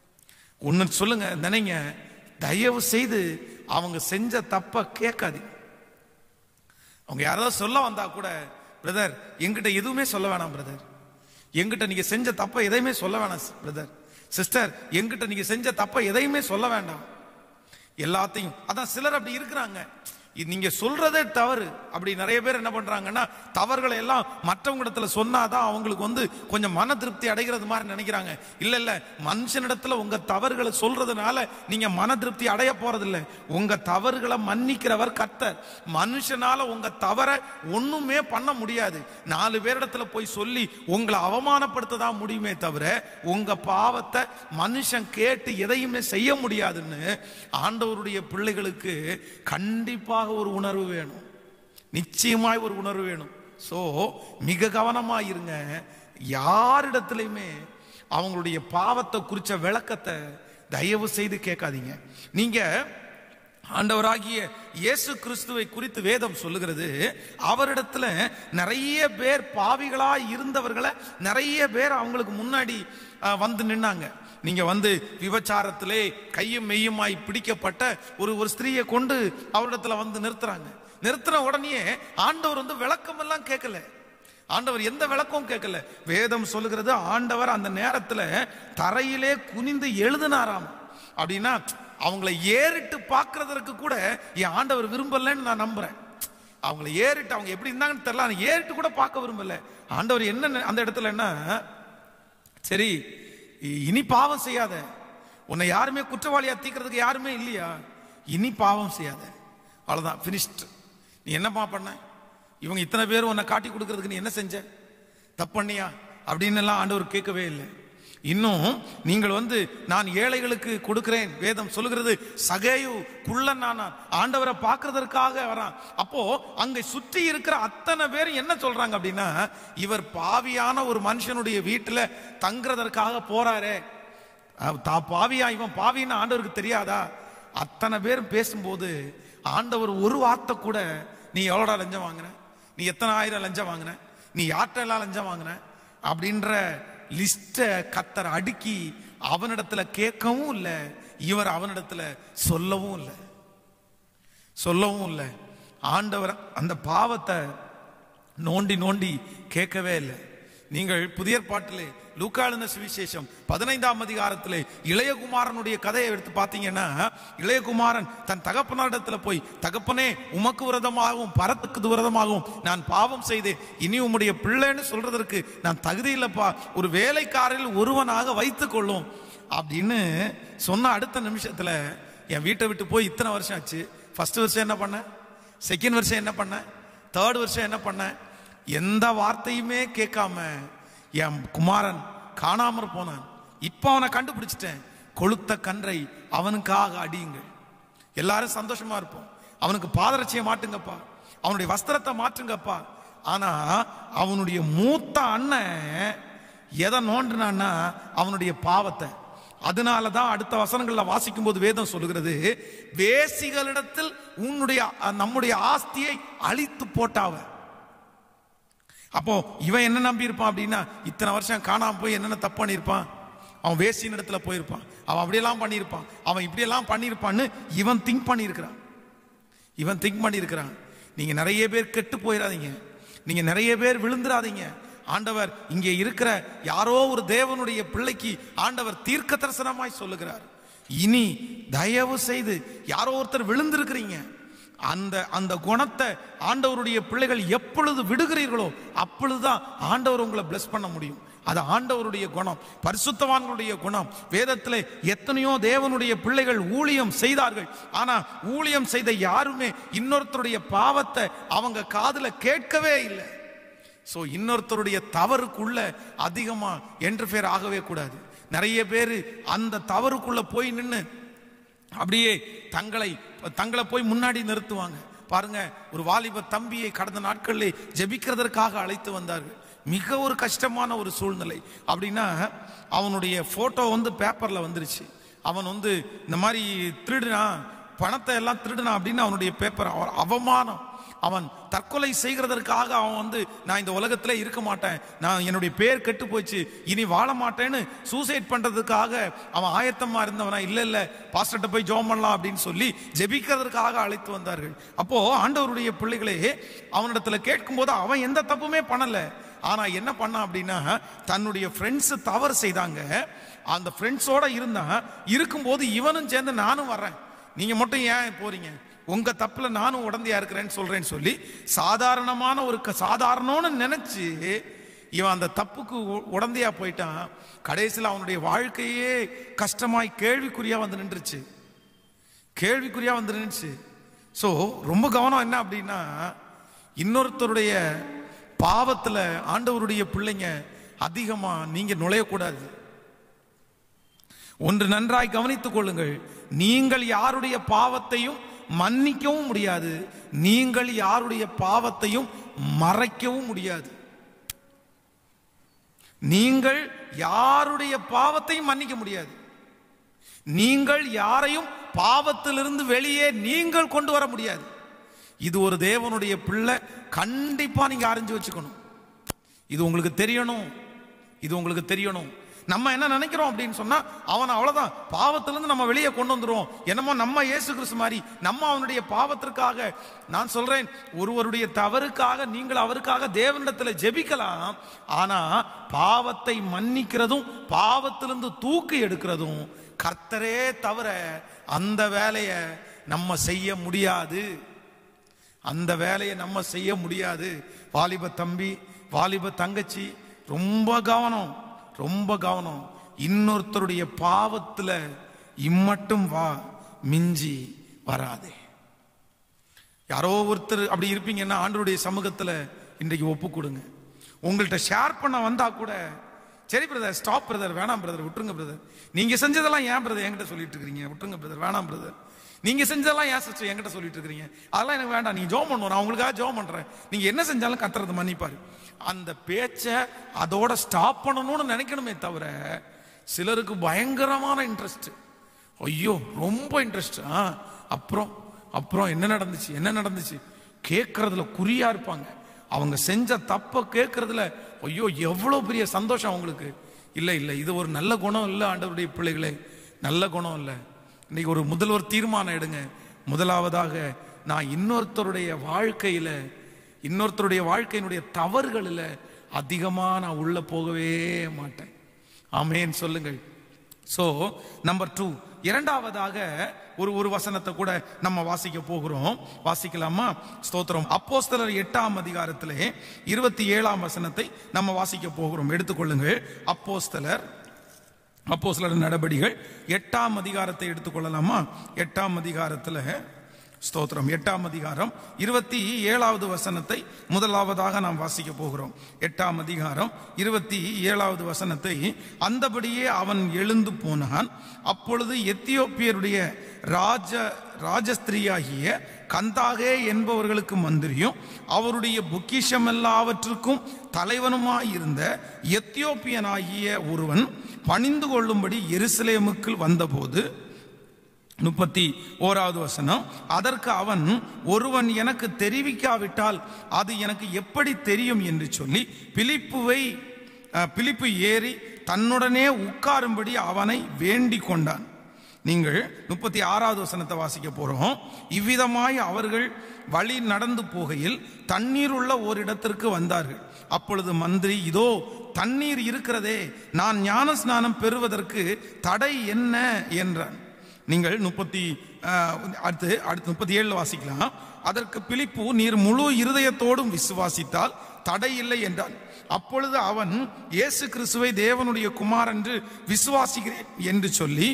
ஒன்னு சொல்லுங்க நினைங்க தயவு செய்து அவங்க செஞ்ச தப்ப கேட்காதீங்க அவங்க யாராவது சொல்ல வந்தா கூட பிரதர் எங்கிட்ட எதுவுமே சொல்ல வேணாம் பிரதர் எங்கிட்ட நீங்க செஞ்ச தப்ப எதையுமே சொல்ல வேணாம் பிரதர் சிஸ்டர் எங்கிட்ட நீங்க செஞ்ச தப்ப எதையுமே சொல்ல வேண்டாம் எல்லாத்தையும் அதான் சிலர் அப்படி இருக்கிறாங்க இது நீங்க சொல்றதே தவறு அப்படி நிறைய பேர் என்ன பண்றாங்கன்னா தவறுகளை எல்லாம் மற்றவங்களிடத்துல சொன்னாதான் அவங்களுக்கு வந்து கொஞ்சம் மன திருப்தி அடைகிறது மாதிரி நினைக்கிறாங்க இல்ல இல்ல மனுஷனிடத்துல உங்க தவறுகளை சொல்றதுனால நீங்க மன திருப்தி அடைய போறதில்ல உங்க தவறுகளை மன்னிக்கிறவர் கர்த்தர் மனுஷனால உங்க தவற ஒண்ணுமே பண்ண முடியாது நாலு பேரிடத்துல போய் சொல்லி உங்களை அவமானப்படுத்த தான் முடியுமே தவிர உங்க பாவத்தை மனுஷன் கேட்டு எதையுமே செய்ய முடியாதுன்னு ஆண்டவருடைய பிள்ளைகளுக்கு கண்டிப்பாக ஒரு உணர்வு வேணும் நிச்சயமாய் ஒரு உணர்வு வேணும் ஸோ மிக கவனமா இருங்க யாரிடத்துலையுமே அவங்களுடைய பாவத்தை குறிச்ச விளக்கத்தை தயவு செய்து கேட்காதீங்க நீங்க ஆண்டவராகிய இயேசு கிறிஸ்துவை குறித்து வேதம் சொல்லுகிறது அவரிடத்துல நிறைய பேர் பாவிகளா இருந்தவர்களை நிறைய பேர் அவங்களுக்கு முன்னாடி அஹ், வந்து நின்னாங்க நீங்க வந்து விபச்சாரத்திலே கையும் மெய்யுமாய் பிடிக்கப்பட்ட ஒரு ஒரு ஸ்திரீயை கொண்டு அவரிடத்துல வந்து நிறுத்துறாங்க நிறுத்தின உடனே ஆண்டவர் வந்து விளக்கம் எல்லாம் கேட்கல ஆண்டவர் எந்த விளக்கமும் கேட்கல வேதம் சொல்லுகிறது ஆண்டவர் அந்த நேரத்துல தரையிலே குனிந்து எழுதினாராம் அப்படின்னா அவங்கள ஏறிட்டு பார்க்கறதற்கு கூட என் ஆண்டவர் விரும்பலன்னு நான் நம்புறேன் அவங்கள ஏறிட்டு அவங்க எப்படி இருந்தாங்கன்னு தெரியல ஆனா ஏறிட்டு கூட பார்க்க விரும்பல ஆண்டவர் என்ன நெ- அந்த இடத்துல என்ன சரி இ- இனி பாவம் செய்யாத உன்னை யாருமே குற்றவாளியா தீக்கிறதுக்கு யாருமே இல்லையா இனி பாவம் செய்யாத அவ்வளவுதான் finished நீ என்னப்பா பண்ண இவங்க இத்தனை பேர் உன்னை காட்டி கொடுக்கறதுக்கு நீ என்ன செஞ்ச தப்பு பண்ணியா அப்படின்னு எல்லாம் ஆண்டவர் கேட்கவே இல்லை இன்னும் நீங்கள் வந்து நான் ஏழைகளுக்கு கொடுக்கிறேன் வேதம் சொல்லுகிறது சகேயு குள்ளன் நானான் ஆண்டவரை பார்க்கறதற்காக வரான் அப்போ அங்க சுற்றி இருக்கிற அத்தனை பேரும் என்ன சொல்றாங்க அப்படின்னா இவர் பாவியான ஒரு மனுஷனுடைய வீட்டுல தங்குறதற்காக போறாரே அவ- தா பாவியா இவன் பாவின்னு ஆண்டவருக்கு தெரியாதா அத்தனை பேரும் பேசும்போது ஆண்டவர் ஒரு வார்த்தை கூட நீ எவ்வளோடா லஞ்சம் வாங்கின நீ எத்தனை ஆயிரம் லஞ்சம் வாங்கின நீ யார்கிட்ட எல்லாம் லஞ்சம் வாங்கின அப்படின்ற லிஸ்ட கத்தர் அடுக்கி அவனிடத்துல கேட்கவும் இல்லை இவர் அவனிடத்துல சொல்லவும் இல்லை சொல்லவும் இல்லை ஆண்டவர் அந்த பாவத்தை நோண்டி நோண்டி கேட்கவே இல்லை நீங்கள் புதிய பாட்டிலே லூக்காளுன சுவிசேஷம் பதினைந்தாம் அதிகாரத்திலே இளையகுமாரனுடைய கதையை எடுத்து பார்த்தீங்கன்னா இளையகுமாரன் தன் தகப்பனாரிடத்துல போய் தகப்பனே உமக்கு விரதமாகவும் பரத்துக்கு விரதமாகவும் நான் பாவம் செய்தேன் இனி உம்முடைய பிள்ளைன்னு சொல்றதற்கு நான் தகுதி இல்லப்பா ஒரு வேலைக்காரில் ஒருவனாக வைத்துக் கொள்ளும் அப்படின்னு சொன்ன அடுத்த நிமிஷத்துல என் வீட்டை விட்டு போய் இத்தனை வருஷம் ஆச்சு ஃபர்ஸ்ட் வருஷம் என்ன பண்ண செகண்ட் வருஷம் என்ன பண்ண தேர்ட் வருஷம் என்ன பண்ண எந்த வார்த்தையுமே கேட்காம என் குமாரன் காணாமற் போனான் இப்போ அவனை கண்டுபிடிச்சிட்டேன் கொளுத்த கன்றை அவனுக்காக அடியுங்கள் எல்லாரும் சந்தோஷமா இருப்போம் அவனுக்கு பாதரட்சியை மாட்டுங்கப்பா அவனுடைய வஸ்திரத்தை மாற்றுங்கப்பா ஆனா அவனுடைய மூத்த அண்ணன் எதை நோண்டினான்னா அவனுடைய பாவத்தை அதனால தான் அடுத்த வசனங்கள்ல வாசிக்கும் போது வேதம் சொல்லுகிறது வேசிகளிடத்தில் உன்னுடைய நம்முடைய ஆஸ்தியை அழித்து போட்டாவ அப்போ இவன் என்ன நம்பி இருப்பான் அப்படின்னா இத்தனை வருஷம் காணாம போய் என்னென்ன தப்பு பண்ணியிருப்பான் அவன் வேசியின் இடத்துல போயிருப்பான் அவன் அப்படியெல்லாம் பண்ணியிருப்பான் அவன் இப்படியெல்லாம் பண்ணியிருப்பான்னு இவன் திங்க் பண்ணியிருக்கிறான் இவன் திங்க் பண்ணியிருக்கிறான் நீங்க நிறைய பேர் கெட்டு போயிடாதீங்க நீங்க நிறைய பேர் விழுந்துடாதீங்க ஆண்டவர் இங்கே இருக்கிற யாரோ ஒரு தேவனுடைய பிள்ளைக்கு ஆண்டவர் தீர்க்க தரிசனமாய் சொல்லுகிறார் இனி தயவு செய்து யாரோ ஒருத்தர் விழுந்திருக்கிறீங்க அந்த அந்த குணத்தை ஆண்டவருடைய பிள்ளைகள் எப்பொழுது விடுகிறீர்களோ அப்பொழுதுதான் ஆண்டவர் உங்களை பிளஸ் பண்ண முடியும் அது ஆண்டவருடைய குணம் பரிசுத்தவான்களுடைய குணம் வேதத்தில் எத்தனையோ தேவனுடைய பிள்ளைகள் ஊழியம் செய்தார்கள் ஆனா ஊழியம் செய்த யாருமே இன்னொருத்தருடைய பாவத்தை அவங்க காதுல கேட்கவே இல்லை ஸோ இன்னொருத்தருடைய தவறுக்குள்ள அதிகமா என்டர்ஃபியர் ஆகவே கூடாது நிறைய பேர் அந்த தவறுக்குள்ள போய் நின்று அப்படியே தங்களை தங்களை போய் முன்னாடி நிறுத்துவாங்க பாருங்க ஒரு வாலிப தம்பியை கடந்த நாட்களிலே ஜெபிக்கிறதற்காக அழைத்து வந்தார்கள் மிக ஒரு கஷ்டமான ஒரு சூழ்நிலை அப்படின்னா அவனுடைய போட்டோ வந்து பேப்பர்ல வந்துருச்சு அவன் வந்து இந்த மாதிரி திருடுனான் பணத்தை எல்லாம் திருடுனான் அப்படின்னு அவனுடைய பேப்பர் அவமானம் அவன் தற்கொலை செய்கிறதற்காக அவன் வந்து நான் இந்த உலகத்துல இருக்க மாட்டேன் நான் என்னுடைய பேர் கெட்டு போச்சு இனி வாழ மாட்டேன்னு சூசைட் பண்றதுக்காக அவன் ஆயத்தமா இருந்தவனா இல்ல இல்ல பாஸ்டர்ட்ட போய் ஜோம் பண்ணலாம் அப்படின்னு சொல்லி ஜெபிக்கிறதற்காக அழைத்து வந்தார்கள் அப்போ ஆண்டவருடைய பிள்ளைகளே அவனிடத்துல கேட்கும்போது அவன் எந்த தப்புமே பண்ணல ஆனா என்ன பண்ணான் அப்படின்னா தன்னுடைய ஃப்ரெண்ட்ஸ் தவறு செய்தாங்க அந்த ஃப்ரெண்ட்ஸோட இருந்தான் இருக்கும்போது இவனும் சேர்ந்து நானும் வர்றேன் நீங்க மட்டும் ஏன் போறீங்க உங்க தப்புல நானும் உடந்தையா இருக்கிறேன்னு சொல்றேன்னு சொல்லி சாதாரணமான ஒரு க- சாதாரணம்னு நினைச்சு இவன் அந்த தப்புக்கு உ- உடந்தையா போயிட்டான் கடைசியில் அவனுடைய வாழ்க்கையே கஷ்டமாய் கேள்விக்குறியா வந்து நின்றுச்சு கேள்விக்குறியா வந்து நின்றுச்சு ஸோ ரொம்ப கவனம் என்ன அப்படின்னா இன்னொருத்தருடைய பாவத்துல ஆண்டவருடைய பிள்ளைங்க அதிகமா நீங்க நுழையக்கூடாது ஒன்று நன்றாய் கவனித்துக் கொள்ளுங்கள் நீங்கள் யாருடைய பாவத்தையும் மன்னிக்கவும் முடியாது நீங்கள் யாருடைய பாவத்தையும் மறைக்கவும் முடியாது நீங்கள் யாருடைய பாவத்தையும் மன்னிக்க முடியாது நீங்கள் யாரையும் பாவத்திலிருந்து வெளியே நீங்கள் கொண்டு வர முடியாது இது ஒரு தேவனுடைய பிள்ளை கண்டிப்பா நீங்க அறிஞ்சு வச்சுக்கணும் இது உங்களுக்கு தெரியணும் இது உங்களுக்கு தெரியணும் நம்ம என்ன நினைக்கிறோம் அப்படின்னு சொன்னா அவன் அவ்வளவுதான் பாவத்திலிருந்து நம்ம வெளியே கொண்டு வந்துருவோம் என்னமோ நம்ம இயேசு கிறிஸ்து மாதிரி நம்ம அவனுடைய பாவத்திற்காக நான் சொல்றேன் ஒருவருடைய தவறுக்காக நீங்கள் அவருக்காக தேவனிடத்துல ஜெபிக்கலாம் ஆனா பாவத்தை மன்னிக்கிறதும் பாவத்திலிருந்து தூக்கி எடுக்கிறதும் கர்த்தரே தவிர அந்த வேலையை நம்ம செய்ய முடியாது அந்த வேலையை நம்ம செய்ய முடியாது வாலிப தம்பி வாலிப தங்கச்சி ரொம்ப கவனம் ரொம்ப கவனம் இன்னொருத்தருடைய பாவத்துல இம்மட்டும் வா மிஞ்சி வராதே யாரோ ஒருத்தர் அப்படி இருப்பீங்கன்னா ஆண்டவருடைய சமூகத்துல இன்றைக்கு ஒப்பு கொடுங்க உங்கள்கிட்ட ஷேர் பண்ண வந்தா கூட சரி பிரதர் ஸ்டாப் பிரதர் வேணாம் பிரதர் விட்டுருங்க பிரதர் நீங்க செஞ்சதெல்லாம் ஏன் பிரதர் என்கிட்ட சொல்லிட்டு இருக்கிறீங்க விட்டுருங்க பிரதர் வேணாம் பிரதர் நீங்க செஞ்சதெல்லாம் ஏன் சிஸ்டர் என்கிட்ட சொல்லிட்டு இருக்கிறீங்க அதெல்லாம் எனக்கு வேண்டாம் நீங்க ஜோம் பண்ணுவோம் நான் உங்களுக்காக ஜோம் பண்றேன் நீங்க என்ன செஞ்சாலும் கத்துறது மன்னிப்பாரு அந்த பேச்சை அதோட ஸ்டாப் பண்ணணும்னு நினைக்கணுமே தவிர சிலருக்கு பயங்கரமான இன்ட்ரெஸ்ட் ஐயோ ரொம்ப இன்ட்ரெஸ்ட் ஆ அப்புறம் அப்புறம் என்ன நடந்துச்சு என்ன நடந்துச்சு கேட்கறதுல குறியா இருப்பாங்க அவங்க செஞ்ச தப்ப கேட்கறதுல ஐயோ எவ்வளவு பெரிய சந்தோஷம் அவங்களுக்கு இல்ல இல்ல இது ஒரு நல்ல குணம் இல்ல ஆண்டவருடைய பிள்ளைகளே நல்ல குணம் இல்ல இன்னைக்கு ஒரு முதல்வர் தீர்மானம் எடுங்க முதலாவதாக நான் இன்னொருத்தருடைய வாழ்க்கையில இன்னொருத்தருடைய வாழ்க்கையினுடைய தவறுகளில் அதிகமா நான் உள்ள போகவே மாட்டேன் ஆமேன் சொல்லுங்கள் சோ நம்பர் டூ இரண்டாவதாக ஒரு ஒரு வசனத்தை கூட நம்ம வாசிக்க போகிறோம் வாசிக்கலாமா ஸ்தோத்திரம் அப்போஸ்தலர் எட்டாம் அதிகாரத்திலே இருபத்தி ஏழாம் வசனத்தை நம்ம வாசிக்க போகிறோம் எடுத்துக்கொள்ளுங்கள் அப்போஸ்தலர் அப்போஸ்தலர் நடபடிகள் எட்டாம் அதிகாரத்தை எடுத்துக்கொள்ளலாமா எட்டாம் அதிகாரத்தில் ஸ்தோத்திரம் எட்டாம் அதிகாரம் இருபத்தி ஏழாவது வசனத்தை முதலாவதாக நாம் வாசிக்க போகிறோம் எட்டாம் அதிகாரம் இருபத்தி ஏழாவது வசனத்தை அந்தபடியே அவன் எழுந்து போனான் அப்பொழுது எத்தியோப்பியருடைய ராஜ ராஜஸ்திரியாகிய கந்தாகே என்பவர்களுக்கு மந்திரியும் அவருடைய பொக்கிஷம் எல்லாவற்றுக்கும் தலைவனுமாயிருந்த எத்தியோப்பியனாகிய ஒருவன் பணிந்து கொள்ளும்படி எருசலேமுக்கு வந்தபோது முப்பத்தி ஓராவது வசனம் அதற்கு அவன் ஒருவன் எனக்கு தெரிவிக்காவிட்டால் அது எனக்கு எப்படி தெரியும் என்று சொல்லி பிலிப்புவை அஹ், பிலிப்பு ஏறி தன்னுடனே உட்காரும்படி அவனை வேண்டிக் கொண்டான் நீங்கள் முப்பத்தி ஆறாவது வசனத்தை வாசிக்க போறோம் இவ்விதமாய் அவர்கள் வழி நடந்து போகையில் தண்ணீர் உள்ள ஓரிடத்திற்கு வந்தார்கள் அப்பொழுது மந்திரி இதோ தண்ணீர் இருக்கிறதே நான் ஞான ஸ்நானம் பெறுவதற்கு தடை என்ன என்றான் நீங்கள் முப்பத்தி அஹ், அடுத்து அடுத்து முப்பத்தி ஏழுல வாசிக்கலாம் அதற்கு பிலிப்பு நீர் முழு இருதயத்தோடும் விசுவாசித்தால் தடை இல்லை என்றான் அப்பொழுது அவன் இயேசு கிறிஸ்துவை தேவனுடைய குமார் என்று விசுவாசிக்கிறேன் என்று சொல்லி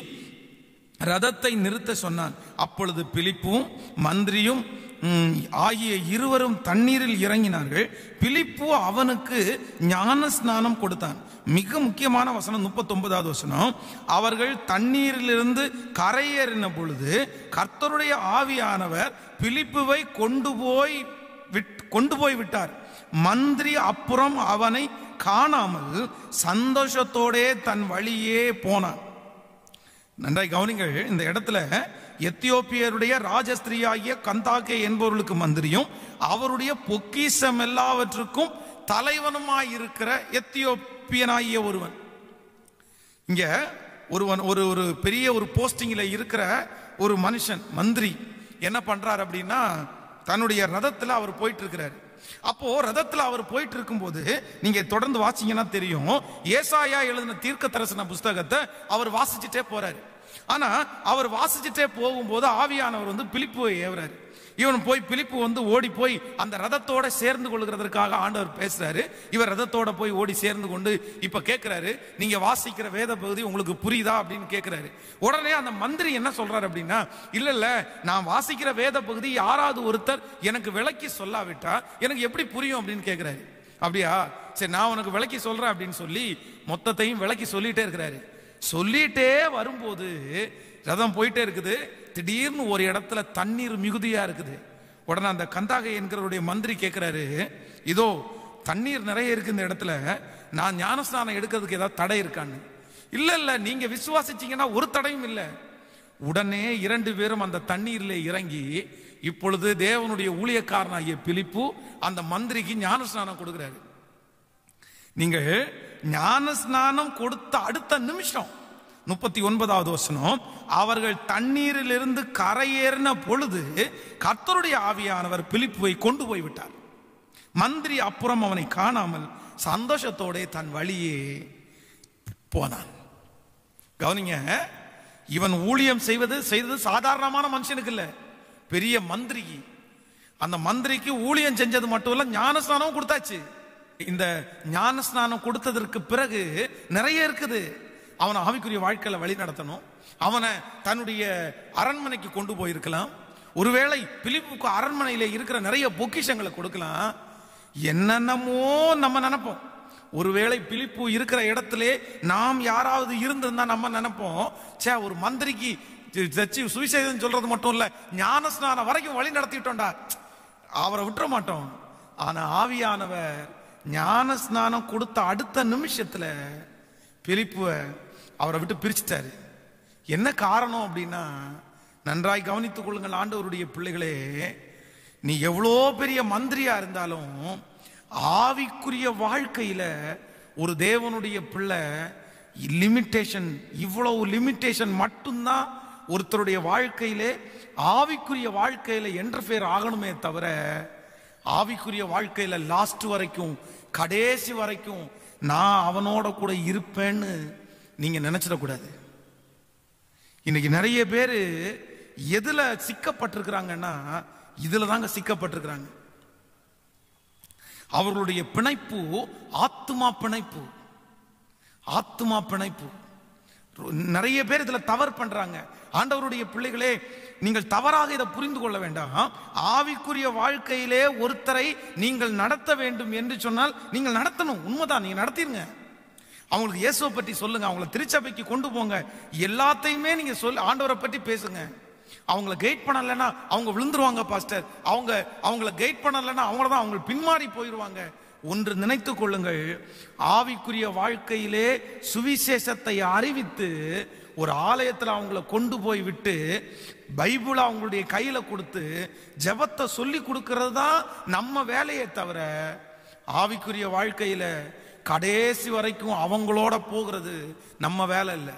ரதத்தை நிறுத்த சொன்னான் அப்பொழுது பிலிப்பும் மந்திரியும் ம், ஆகிய இருவரும் தண்ணீரில் இறங்கினார்கள் பிலிப்பு அவனுக்கு ஞான ஸ்நானம் கொடுத்தான் மிக முக்கியமான வசனம் முப்பத்தொன்பதாவது வசனம் அவர்கள் தண்ணீரிலிருந்து கரையேறின பொழுது கர்த்தருடைய ஆவியானவர் பிலிப்புவை கொண்டு போய் விட் கொண்டு போய் விட்டார் மந்திரி அப்புறம் அவனை காணாமல் சந்தோஷத்தோடே தன் வழியே போனான் நன்றாய் கவனிங்கள் இந்த இடத்துல எத்தியோப்பியருடைய ராஜஸ்திரியாகிய கந்தாக்கே என்பவர்களுக்கு மந்திரியும் அவருடைய பொக்கிஷம் எல்லாவற்றுக்கும் தலைவனுமாய் இருக்கிற எத்தியோப்பியனாகிய ஒருவன் இங்க ஒருவன் ஒரு ஒரு பெரிய ஒரு போஸ்டிங்ல இருக்கிற ஒரு மனுஷன் மந்திரி என்ன பண்றார் அப்படின்னா தன்னுடைய ரதத்துல அவர் போயிட்டு இருக்கிறாரு அப்போ ரதத்துல அவர் போயிட்டு இருக்கும்போது நீங்க தொடர்ந்து வாசிங்கன்னா தெரியும் ஏசாயா எழுதின தீர்க்க தரிசன புஸ்தகத்தை அவர் வாசிச்சுட்டே போறாரு ஆனா அவர் வாசிச்சுட்டே போகும்போது ஆவியானவர் வந்து பிலிப்புவை ஏவுறாரு இவன் போய் பிலிப்பு வந்து ஓடி போய் அந்த ரதத்தோட சேர்ந்து கொள்கிறதற்காக ஆண்டவர் பேசுறாரு இவர் ரதத்தோட போய் ஓடி சேர்ந்து கொண்டு இப்ப கேட்கிறாரு நீங்க வாசிக்கிற வேத பகுதி உங்களுக்கு புரியுதா அப்படின்னு கேட்கிறாரு உடனே அந்த மந்திரி என்ன சொல்றாரு அப்படின்னா இல்ல இல்ல நான் வாசிக்கிற வேத பகுதி யாராவது ஒருத்தர் எனக்கு விளக்கி சொல்லாவிட்டா எனக்கு எப்படி புரியும் அப்படின்னு கேட்கிறாரு அப்படியா சரி நான் உனக்கு விளக்கி சொல்றேன் அப்படின்னு சொல்லி மொத்தத்தையும் விளக்கி சொல்லிட்டே இருக்கிறாரு சொல்லிட்டே வரும்போது ரதம் போயிட்டே இருக்குது திடீர்னு ஒரு இடத்துல தண்ணீர் மிகுதியா இருக்குது உடனே அந்த கந்தாகை என்கிறவருடைய மந்திரி கேட்கிறாரு இதோ தண்ணீர் நிறைய இருக்கு இந்த இடத்துல நான் ஞானஸ்நானம் எடுக்கிறதுக்கு ஏதாவது தடை இருக்கான்னு இல்ல இல்ல நீங்க விசுவாசிச்சீங்கன்னா ஒரு தடையும் இல்லை உடனே இரண்டு பேரும் அந்த தண்ணீரில் இறங்கி இப்பொழுது தேவனுடைய ஊழியக்காரனாகிய பிலிப்பு அந்த மந்திரிக்கு ஞானஸ்நானம் கொடுக்கிறாரு நீங்க ஞானஸ்நானம் கொடுத்த அடுத்த நிமிஷம் முப்பத்தி ஒன்பதாவது வசனம் அவர்கள் தண்ணீரிலிருந்து கரையேறின பொழுது கர்த்தருடைய ஆவியானவர் பிலிப்புவை கொண்டு போய் விட்டார் மந்திரி அப்புறம் அவனை காணாமல் சந்தோஷத்தோட தன் வழியே போனான் கவனிங்க இவன் ஊழியம் செய்வது செய்தது சாதாரணமான மனுஷனுக்கு இல்ல பெரிய மந்திரிக்கு அந்த மந்திரிக்கு ஊழியம் செஞ்சது மட்டும் இல்ல ஞானஸ்நானம் கொடுத்தாச்சு இந்த ஞானஸ்நானம் கொடுத்ததற்கு பிறகு நிறைய இருக்குது அவனை ஆவிக்குரிய வாழ்க்கையில வழி நடத்தணும் அவனை தன்னுடைய அரண்மனைக்கு கொண்டு போயிருக்கலாம் ஒருவேளை பிலிப்புக்கு அரண்மனையில இருக்கிற நிறைய பொக்கிஷங்களை கொடுக்கலாம் என்னென்னமோ நம்ம நினைப்போம் ஒருவேளை பிலிப்பு இருக்கிற இடத்திலே நாம் யாராவது இருந்திருந்தா நம்ம நினைப்போம் சே ஒரு மந்திரிக்கு சச்சி சுவிசேஷம் சொல்றது மட்டும் இல்ல ஞானஸ்நானம் வரைக்கும் வழி நடத்திட்டோம்டா அவரை விட்டுற மாட்டோம் ஆனா ஆவியானவர் ஞானஸ்நானம் கொடுத்த அடுத்த நிமிஷத்துல பிலிப்புவை அவரை விட்டு பிரிச்சுட்டாரு என்ன காரணம் அப்படின்னா நன்றாய் கவனித்துக் கொள்ளுங்கள் ஆண்டவருடைய பிள்ளைகளே நீ எவ்வளோ பெரிய மந்திரியா இருந்தாலும் ஆவிக்குரிய வாழ்க்கையில ஒரு தேவனுடைய பிள்ளை லிமிட்டேஷன் இவ்வளவு லிமிட்டேஷன் மட்டும்தான் ஒருத்தருடைய வாழ்க்கையிலே ஆவிக்குரிய வாழ்க்கையில என்டர்ஃபியர் ஆகணுமே தவிர ஆவிக்குரிய வாழ்க்கையில லாஸ்ட் வரைக்கும் கடைசி வரைக்கும் நான் அவனோட கூட இருப்பேன்னு நீங்க நினைச்சிடக்கூடாது இன்னைக்கு நிறைய பேர் எதுல சிக்கப்பட்டிருக்கிறாங்கன்னா இதுல தாங்க சிக்கப்பட்டிருக்கிறாங்க அவர்களுடைய பிணைப்பு ஆத்துமா பிணைப்பு ஆத்துமா பிணைப்பு நிறைய பேர் இதுல தவறு பண்றாங்க ஆண்டவருடைய பிள்ளைகளே நீங்கள் தவறாக இதை புரிந்து கொள்ள வேண்டாம் ஆவிக்குரிய வாழ்க்கையிலே ஒருத்தரை நீங்கள் நடத்த வேண்டும் என்று சொன்னால் நீங்கள் நடத்தணும் உண்மைதான் நீங்க நடத்திருங்க அவங்களுக்கு இயேசுவை பற்றி சொல்லுங்க அவங்கள திருச்சபைக்கு கொண்டு போங்க எல்லாத்தையுமே நீங்க சொல் ஆண்டவரை பற்றி பேசுங்க அவங்கள கைட் பண்ணலைன்னா அவங்க விழுந்துருவாங்க பாஸ்டர் அவங்க அவங்கள கைட் பண்ணலைன்னா அவங்கள தான் அவங்க பின்மாறி போயிடுவாங்க ஒன்று நினைத்துக் கொள்ளுங்கள் ஆவிக்குரிய வாழ்க்கையிலே சுவிசேஷத்தை அறிவித்து ஒரு ஆலயத்தில் அவங்கள கொண்டு போய் விட்டு பைபிளை அவங்களுடைய கையில கொடுத்து ஜெபத்தை சொல்லி கொடுக்கிறது தான் நம்ம வேலையே தவிர ஆவிக்குரிய வாழ்க்கையில கடைசி வரைக்கும் அவங்களோட போகிறது நம்ம வேலை இல்லை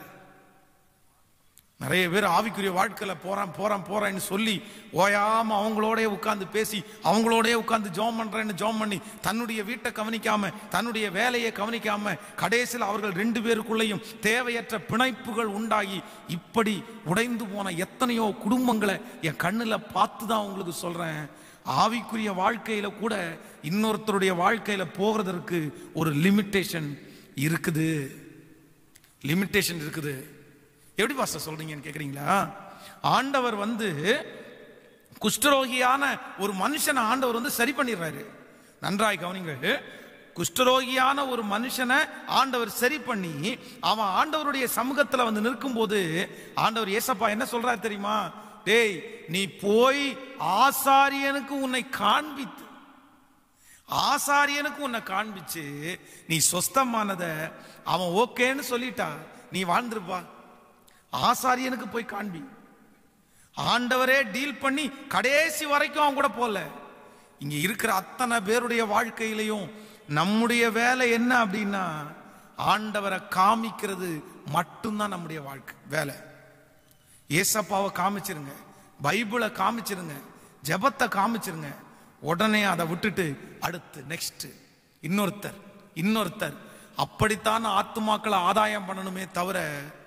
நிறைய பேர் ஆவிக்குரிய வாழ்க்கையில போறான் போறான் போறேன்னு சொல்லி ஓயாம அவங்களோடய உட்கார்ந்து பேசி அவங்களோடய உட்கார்ந்து ஜோம் பண்றேன்னு ஜோம் பண்ணி தன்னுடைய வீட்டை கவனிக்காம தன்னுடைய வேலையை கவனிக்காம கடைசியில் அவர்கள் ரெண்டு பேருக்குள்ளேயும் தேவையற்ற பிணைப்புகள் உண்டாகி இப்படி உடைந்து போன எத்தனையோ குடும்பங்களை என் கண்ணுல பார்த்து தான் உங்களுக்கு சொல்றேன் ஆவிக்குரிய வாழ்க்கையில கூட இன்னொருத்தருடைய வாழ்க்கையில போகிறதற்கு ஒரு லிமிட்டேஷன் இருக்குது லிமிட்டேஷன் இருக்குது எப்படி பாஸ்டர் சொல்றீங்கன்னு கேக்குறீங்களா ஆண்டவர் வந்து குஷ்டரோகியான ஒரு மனுஷனை ஆண்டவர் வந்து சரி பண்ணிடுறாரு நன்றாய் கவனிங்கள் குஷ்டரோகியான ஒரு மனுஷனை ஆண்டவர் சரி பண்ணி அவன் ஆண்டவருடைய சமூகத்துல வந்து நிற்கும்போது ஆண்டவர் ஏசப்பா என்ன சொல்றாரு தெரியுமா டேய் நீ போய் ஆசாரியனுக்கு உன்னை காண்பித்து ஆசாரியனுக்கு உன்னை காண்பிச்சு நீ சொஸ்தமானத அவன் ஓகேன்னு சொல்லிட்டா நீ வாழ்ந்திருப்பா ஆசாரியனுக்கு போய் காண்பி ஆண்டவரே டீல் பண்ணி கடைசி வரைக்கும் அவன் கூட போல இங்க இருக்கிற அத்தனை பேருடைய வாழ்க்கையிலையும் நம்முடைய வேலை என்ன அப்படின்னா ஆண்டவரை காமிக்கிறது மட்டும்தான் நம்முடைய வாழ்க்கை வேலை ஏசப்பாவை காமிச்சிருங்க பைபிளை காமிச்சிருங்க ஜெபத்தை காமிச்சிருங்க உடனே அதை விட்டுட்டு அடுத்து நெக்ஸ்ட் இன்னொருத்தர் இன்னொருத்தர் அப்படித்தான் ஆத்துமாக்களை ஆதாயம் பண்ணணுமே தவிர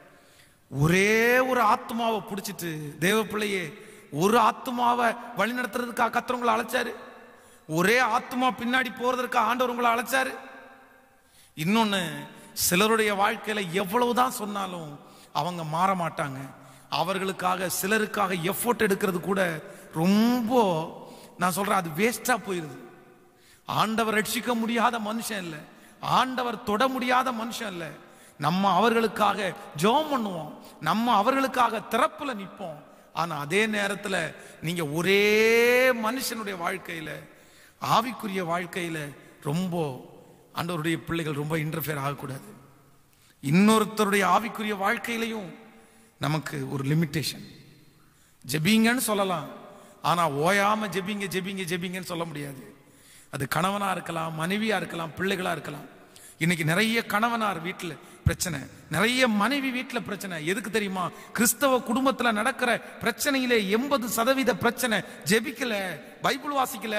ஒரே ஒரு ஆத்மாவை பிடிச்சிட்டு தேவ பிள்ளையே ஒரு ஆத்மாவை வழி நடத்துறதுக்காக கத்துறவங்களை அழைச்சாரு ஒரே ஆத்மா பின்னாடி போறதற்கு ஆண்டவர் உங்களை அழைச்சாரு இன்னொன்னு சிலருடைய வாழ்க்கையில எவ்வளவுதான் சொன்னாலும் அவங்க மாற மாட்டாங்க அவர்களுக்காக சிலருக்காக எஃபோர்ட் எடுக்கிறது கூட ரொம்ப நான் சொல்றேன் அது வேஸ்டா போயிருது ஆண்டவர் ரட்சிக்க முடியாத மனுஷன் இல்லை ஆண்டவர் தொட முடியாத மனுஷன் இல்லை நம்ம அவர்களுக்காக ஜெபம் பண்ணுவோம் நம்ம அவர்களுக்காக திறப்புல நிற்போம் ஆனா அதே நேரத்துல நீங்க ஒரே மனுஷனுடைய வாழ்க்கையில ஆவிக்குரிய வாழ்க்கையில ரொம்ப ஆண்டவருடைய பிள்ளைகள் ரொம்ப இன்டர்ஃபியர் ஆகக்கூடாது இன்னொருத்தருடைய ஆவிக்குரிய வாழ்க்கையிலையும் நமக்கு ஒரு லிமிட்டேஷன் ஜெபிங்கன்னு சொல்லலாம் ஆனா ஓயாம ஜெபிங்க ஜெபிங்க ஜெபிங்கன்னு சொல்ல முடியாது அது கணவனா இருக்கலாம் மனைவியா இருக்கலாம் பிள்ளைகளா இருக்கலாம் இன்னைக்கு நிறைய கணவனார் வீட்டில் பிரச்சனை நிறைய மனைவி வீட்டில் பிரச்சனை எதுக்கு தெரியுமா கிறிஸ்தவ குடும்பத்தில் நடக்கிற பிரச்சனையிலே எண்பது சதவீத பிரச்சனை ஜெபிக்கல பைபிள் வாசிக்கல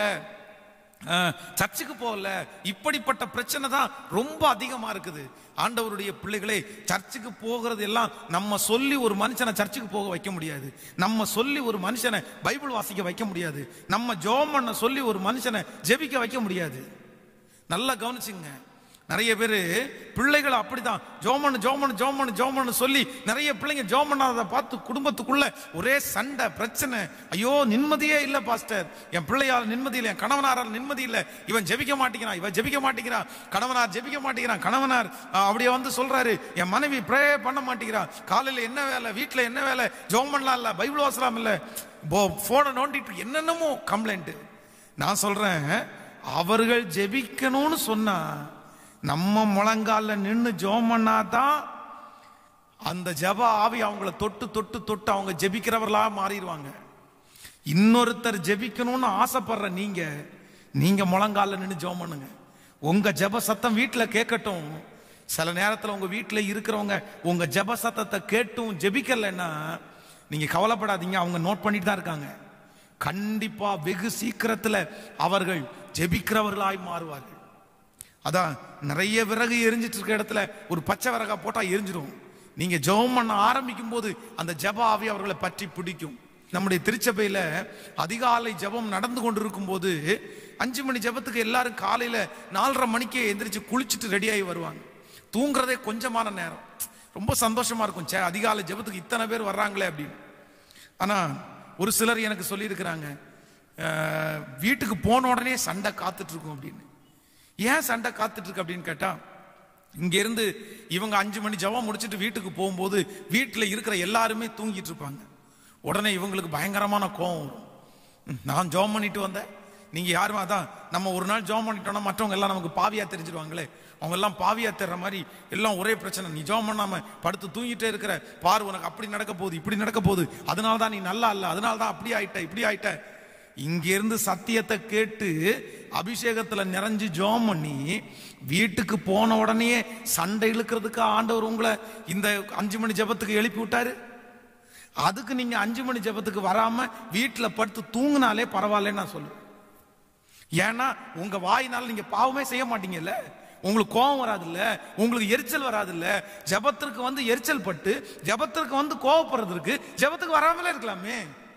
அஹ், சர்ச்சுக்கு போகல இப்படிப்பட்ட பிரச்சனை தான் ரொம்ப அதிகமா இருக்குது ஆண்டவருடைய பிள்ளைகளே சர்ச்சுக்கு போகிறது எல்லாம் நம்ம சொல்லி ஒரு மனுஷனை சர்ச்சுக்கு போக வைக்க முடியாது நம்ம சொல்லி ஒரு மனுஷனை பைபிள் வாசிக்க வைக்க முடியாது நம்ம ஜோம் பண்ண சொல்லி ஒரு மனுஷனை ஜெபிக்க வைக்க முடியாது நல்லா கவனிச்சுங்க நிறைய பேர் பிள்ளைகள் அப்படிதான் ஜோமனு ஜோமனு ஜோமனு ஜோமனு சொல்லி நிறைய பிள்ளைங்க ஜோம் பண்ணாததை பார்த்து குடும்பத்துக்குள்ள ஒரே சண்டை பிரச்சனை ஐயோ நிம்மதியே இல்லை பாஸ்டர் என் பிள்ளையால் நிம்மதி இல்லை என் கணவனாரால் நிம்மதி இல்லை இவன் ஜெபிக்க மாட்டேங்கிறான் இவன் ஜெபிக்க மாட்டேங்கிறான் கணவனார் ஜெபிக்க மாட்டேங்கிறான் கணவனார் அஹ், அப்படியே வந்து சொல்றாரு என் மனைவி ப்ரே பண்ண மாட்டேங்கிறான் காலையில் என்ன வேலை வீட்டில் என்ன வேலை ஜோம் பண்ணலாம் இல்லை பைபிள் வாசலாம் இல்லை போனை நோண்டிட்டு என்னென்னமோ கம்ப்ளைண்ட் நான் சொல்றேன் அவர்கள் ஜெபிக்கணும்னு சொன்னா நம்ம முழங்கால நின்னு ஜெபம் பண்ணாதான் அந்த ஜெப ஆவி அவங்கள தொட்டு தொட்டு தொட்டு அவங்க ஜெபிக்கிறவர்களா மாறிடுவாங்க இன்னொருத்தர் ஜெபிக்கணும்னு ஆசைப்படுற நீங்க நீங்க முழங்கால நின்னு ஜெபம் பண்ணுங்க உங்க ஜெப சத்தம் வீட்டுல கேட்கட்டும் சில நேரத்துல உங்க வீட்டுல இருக்கிறவங்க உங்க ஜெப சத்தத்தை கேட்டும் ஜெபிக்கலைன்னா நீங்க கவலைப்படாதீங்க அவங்க நோட் பண்ணிட்டு தான் இருக்காங்க கண்டிப்பா வெகு சீக்கிரத்துல அவர்கள் ஜெபிக்கிறவர்களாய் மாறுவார்கள் அதான் நிறைய விறகு எரிஞ்சிட்டு இருக்க இடத்துல ஒரு பச்சை விறகா போட்டா எரிஞ்சிடும் நீங்க ஜெபம் பண்ண ஆரம்பிக்கும் போது அந்த ஜெப ஆவி அவர்களை பற்றி பிடிக்கும் நம்முடைய திருச்சபையில அதிகாலை ஜெபம் நடந்து கொண்டிருக்கும் போது அஞ்சு மணி ஜெபத்துக்கு எல்லாரும் காலையில நாலரை மணிக்கே எந்திரிச்சு குளிச்சுட்டு ரெடியாகி வருவாங்க தூங்குறதே கொஞ்சமான நேரம் ரொம்ப சந்தோஷமா இருக்கும் ச்சே அதிகாலை ஜெபத்துக்கு இத்தனை பேர் வர்றாங்களே அப்படின்னு ஆனா ஒரு சிலர் எனக்கு சொல்லியிருக்கிறாங்க அஹ், வீட்டுக்கு போன உடனே சண்டை காத்துட்டு இருக்கும் அப்படின்னு ஏன் சண்டை காத்துட்டு இருக்கு அப்படின்னு கேட்டா இங்க இருந்து இவங்க அஞ்சு மணி ஜெபம் முடிச்சிட்டு வீட்டுக்கு போகும்போது வீட்டுல இருக்கிற எல்லாருமே தூங்கிட்டு இருப்பாங்க உடனே இவங்களுக்கு பயங்கரமான கோவம் வரும் ம், நான் ஜெபம் பண்ணிட்டு வந்தேன் நீங்க யாரும் அதான் நம்ம ஒரு நாள் ஜெபம் பண்ணிட்டோம்னா மற்றவங்க எல்லாம் நமக்கு பாவியா தெரிஞ்சிருவாங்களே அவங்க எல்லாம் பாவியா தெரிற மாதிரி எல்லாம் ஒரே பிரச்சனை நீ ஜெபம் பண்ணாம படுத்து தூங்கிட்டே இருக்கிற பாரு உனக்கு அப்படி நடக்க போகுது இப்படி நடக்க போகுது அதனால தான் நீ நல்லா இல்ல அதனால தான் அப்படி ஆயிட்ட இப்படி ஆயிட்ட இங்கிருந்து சத்தியத்தை கேட்டு அபிஷேகத்துல நிறைஞ்சு ஜோம் பண்ணி வீட்டுக்கு போன உடனே சண்டை இழுக்கிறதுக்கு ஆண்டவர் உங்களை இந்த அஞ்சு மணி ஜெபத்துக்கு எழுப்பி விட்டாரு அதுக்கு நீங்க அஞ்சு மணி ஜெபத்துக்கு வராம வீட்டுல படுத்து தூங்குனாலே பரவாயில்லன்னு நான் சொல்லுவேன் ஏன்னா உங்க வாயினால நீங்க பாவமே செய்ய மாட்டீங்கல்ல உங்களுக்கு கோபம் வராதுல்ல உங்களுக்கு எரிச்சல் வராதுல்ல ஜெபத்திற்கு வந்து எரிச்சல் பட்டு ஜெபத்திற்கு வந்து கோவப்படுறதுக்கு ஜெபத்துக்கு வராமலே இருக்கலாமே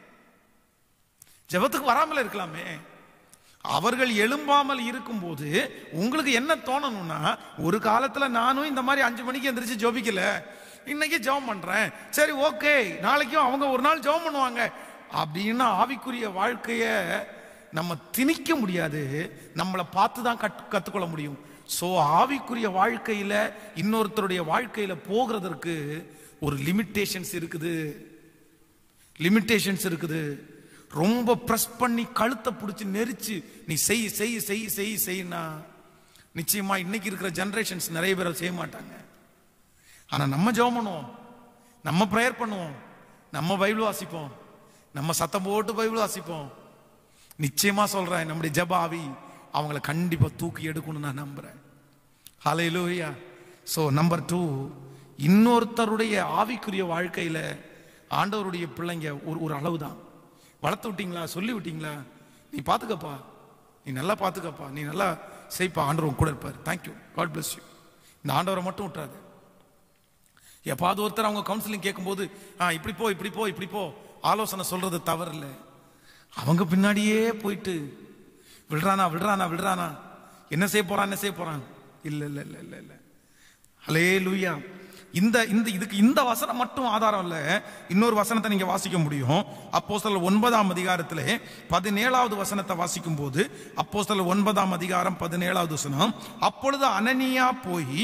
ஜெபத்துக்கு வராமல் இருக்கலாமே அவர்கள் எழும்பாமல் இருக்கும்போது உங்களுக்கு என்ன தோணணும்னா ஒரு காலத்துல நானும் இந்த மாதிரி அஞ்சு மணிக்கு எந்திரிச்சு ஜோபிக்கல இன்னைக்கு ஜெபம் பண்றேன் சரி ஓகே நாளைக்கும் அவங்க ஒரு நாள் ஜெபம் பண்ணுவாங்க அப்படின்னு ஆவிக்குரிய வாழ்க்கைய நம்ம திணிக்க முடியாது நம்மளை பார்த்து தான் கட் கத்துக்கொள்ள முடியும் ஸோ ஆவிக்குரிய வாழ்க்கையில இன்னொருத்தருடைய வாழ்க்கையில போகிறதற்கு ஒரு லிமிட்டேஷன்ஸ் இருக்குது லிமிட்டேஷன்ஸ் இருக்குது ரொம்ப ப்ரெஸ் பண்ணி கழுத்தை பிடிச்சி நெரிச்சு நீ செய் செய் செய் செய் செய்யினா நிச்சயமா இன்னைக்கு இருக்கிற ஜெனரேஷன்ஸ் நிறைய பேர் அதை செய்ய மாட்டாங்க ஆனா நம்ம ஜெபம் பண்ணுவோம் நம்ம ப்ரேயர் பண்ணுவோம் நம்ம பைபிள் வாசிப்போம் நம்ம சத்தம் போட்டு பைபிள் வாசிப்போம் நிச்சயமா சொல்றேன் நம்முடைய ஜெப ஆவி அவங்கள கண்டிப்பா தூக்கி எடுக்கணும்னு நான் நம்புறேன் ஹalleluya ஸோ நம்பர் டூ இன்னொருத்தருடைய ஆவிக்குரிய வாழ்க்கையில ஆண்டவருடைய பிள்ளைங்க ஒரு ஒரு அளவு தான் வளர்த்து விட்டீங்களா சொல்லி விட்டீங்களா நீ பார்த்துக்கப்பா நீ நல்லா பார்த்துக்கப்பா நீ நல்லா செய்ப்பா ஆண்டவர் உன் கூட இருப்பார் தேங்க்யூ காட் bless யூ இந்த ஆண்டவரை மட்டும் விட்டுறாது எப்பாவது ஒருத்தர் அவங்க கவுன்சிலிங் கேட்கும்போது ஆ இப்படி போ இப்படி போ இப்படி போ ஆலோசனை சொல்றது தவறு இல்லை அவங்க பின்னாடியே போயிட்டு விடுறானா விடுறானா விடுறானா என்ன செய்ய போறான் என்ன செய்ய போறான் இல்ல இல்ல இல்ல இல்ல இல்ல ஹலே லூயா இந்த இந்த இதுக்கு இந்த வசனம் மட்டும் ஆதாரம் இல்ல இன்னொரு வசனத்தை நீங்க வாசிக்க முடியும் அப்போஸ்தலர் ஒன்பதாம் அதிகாரத்திலே பதினேழாவது வசனத்தை வாசிக்கும் போது அப்போஸ்தலர் ஒன்பதாம் அதிகாரம் பதினேழாவது வசனம் அப்பொழுது அனனியா போய்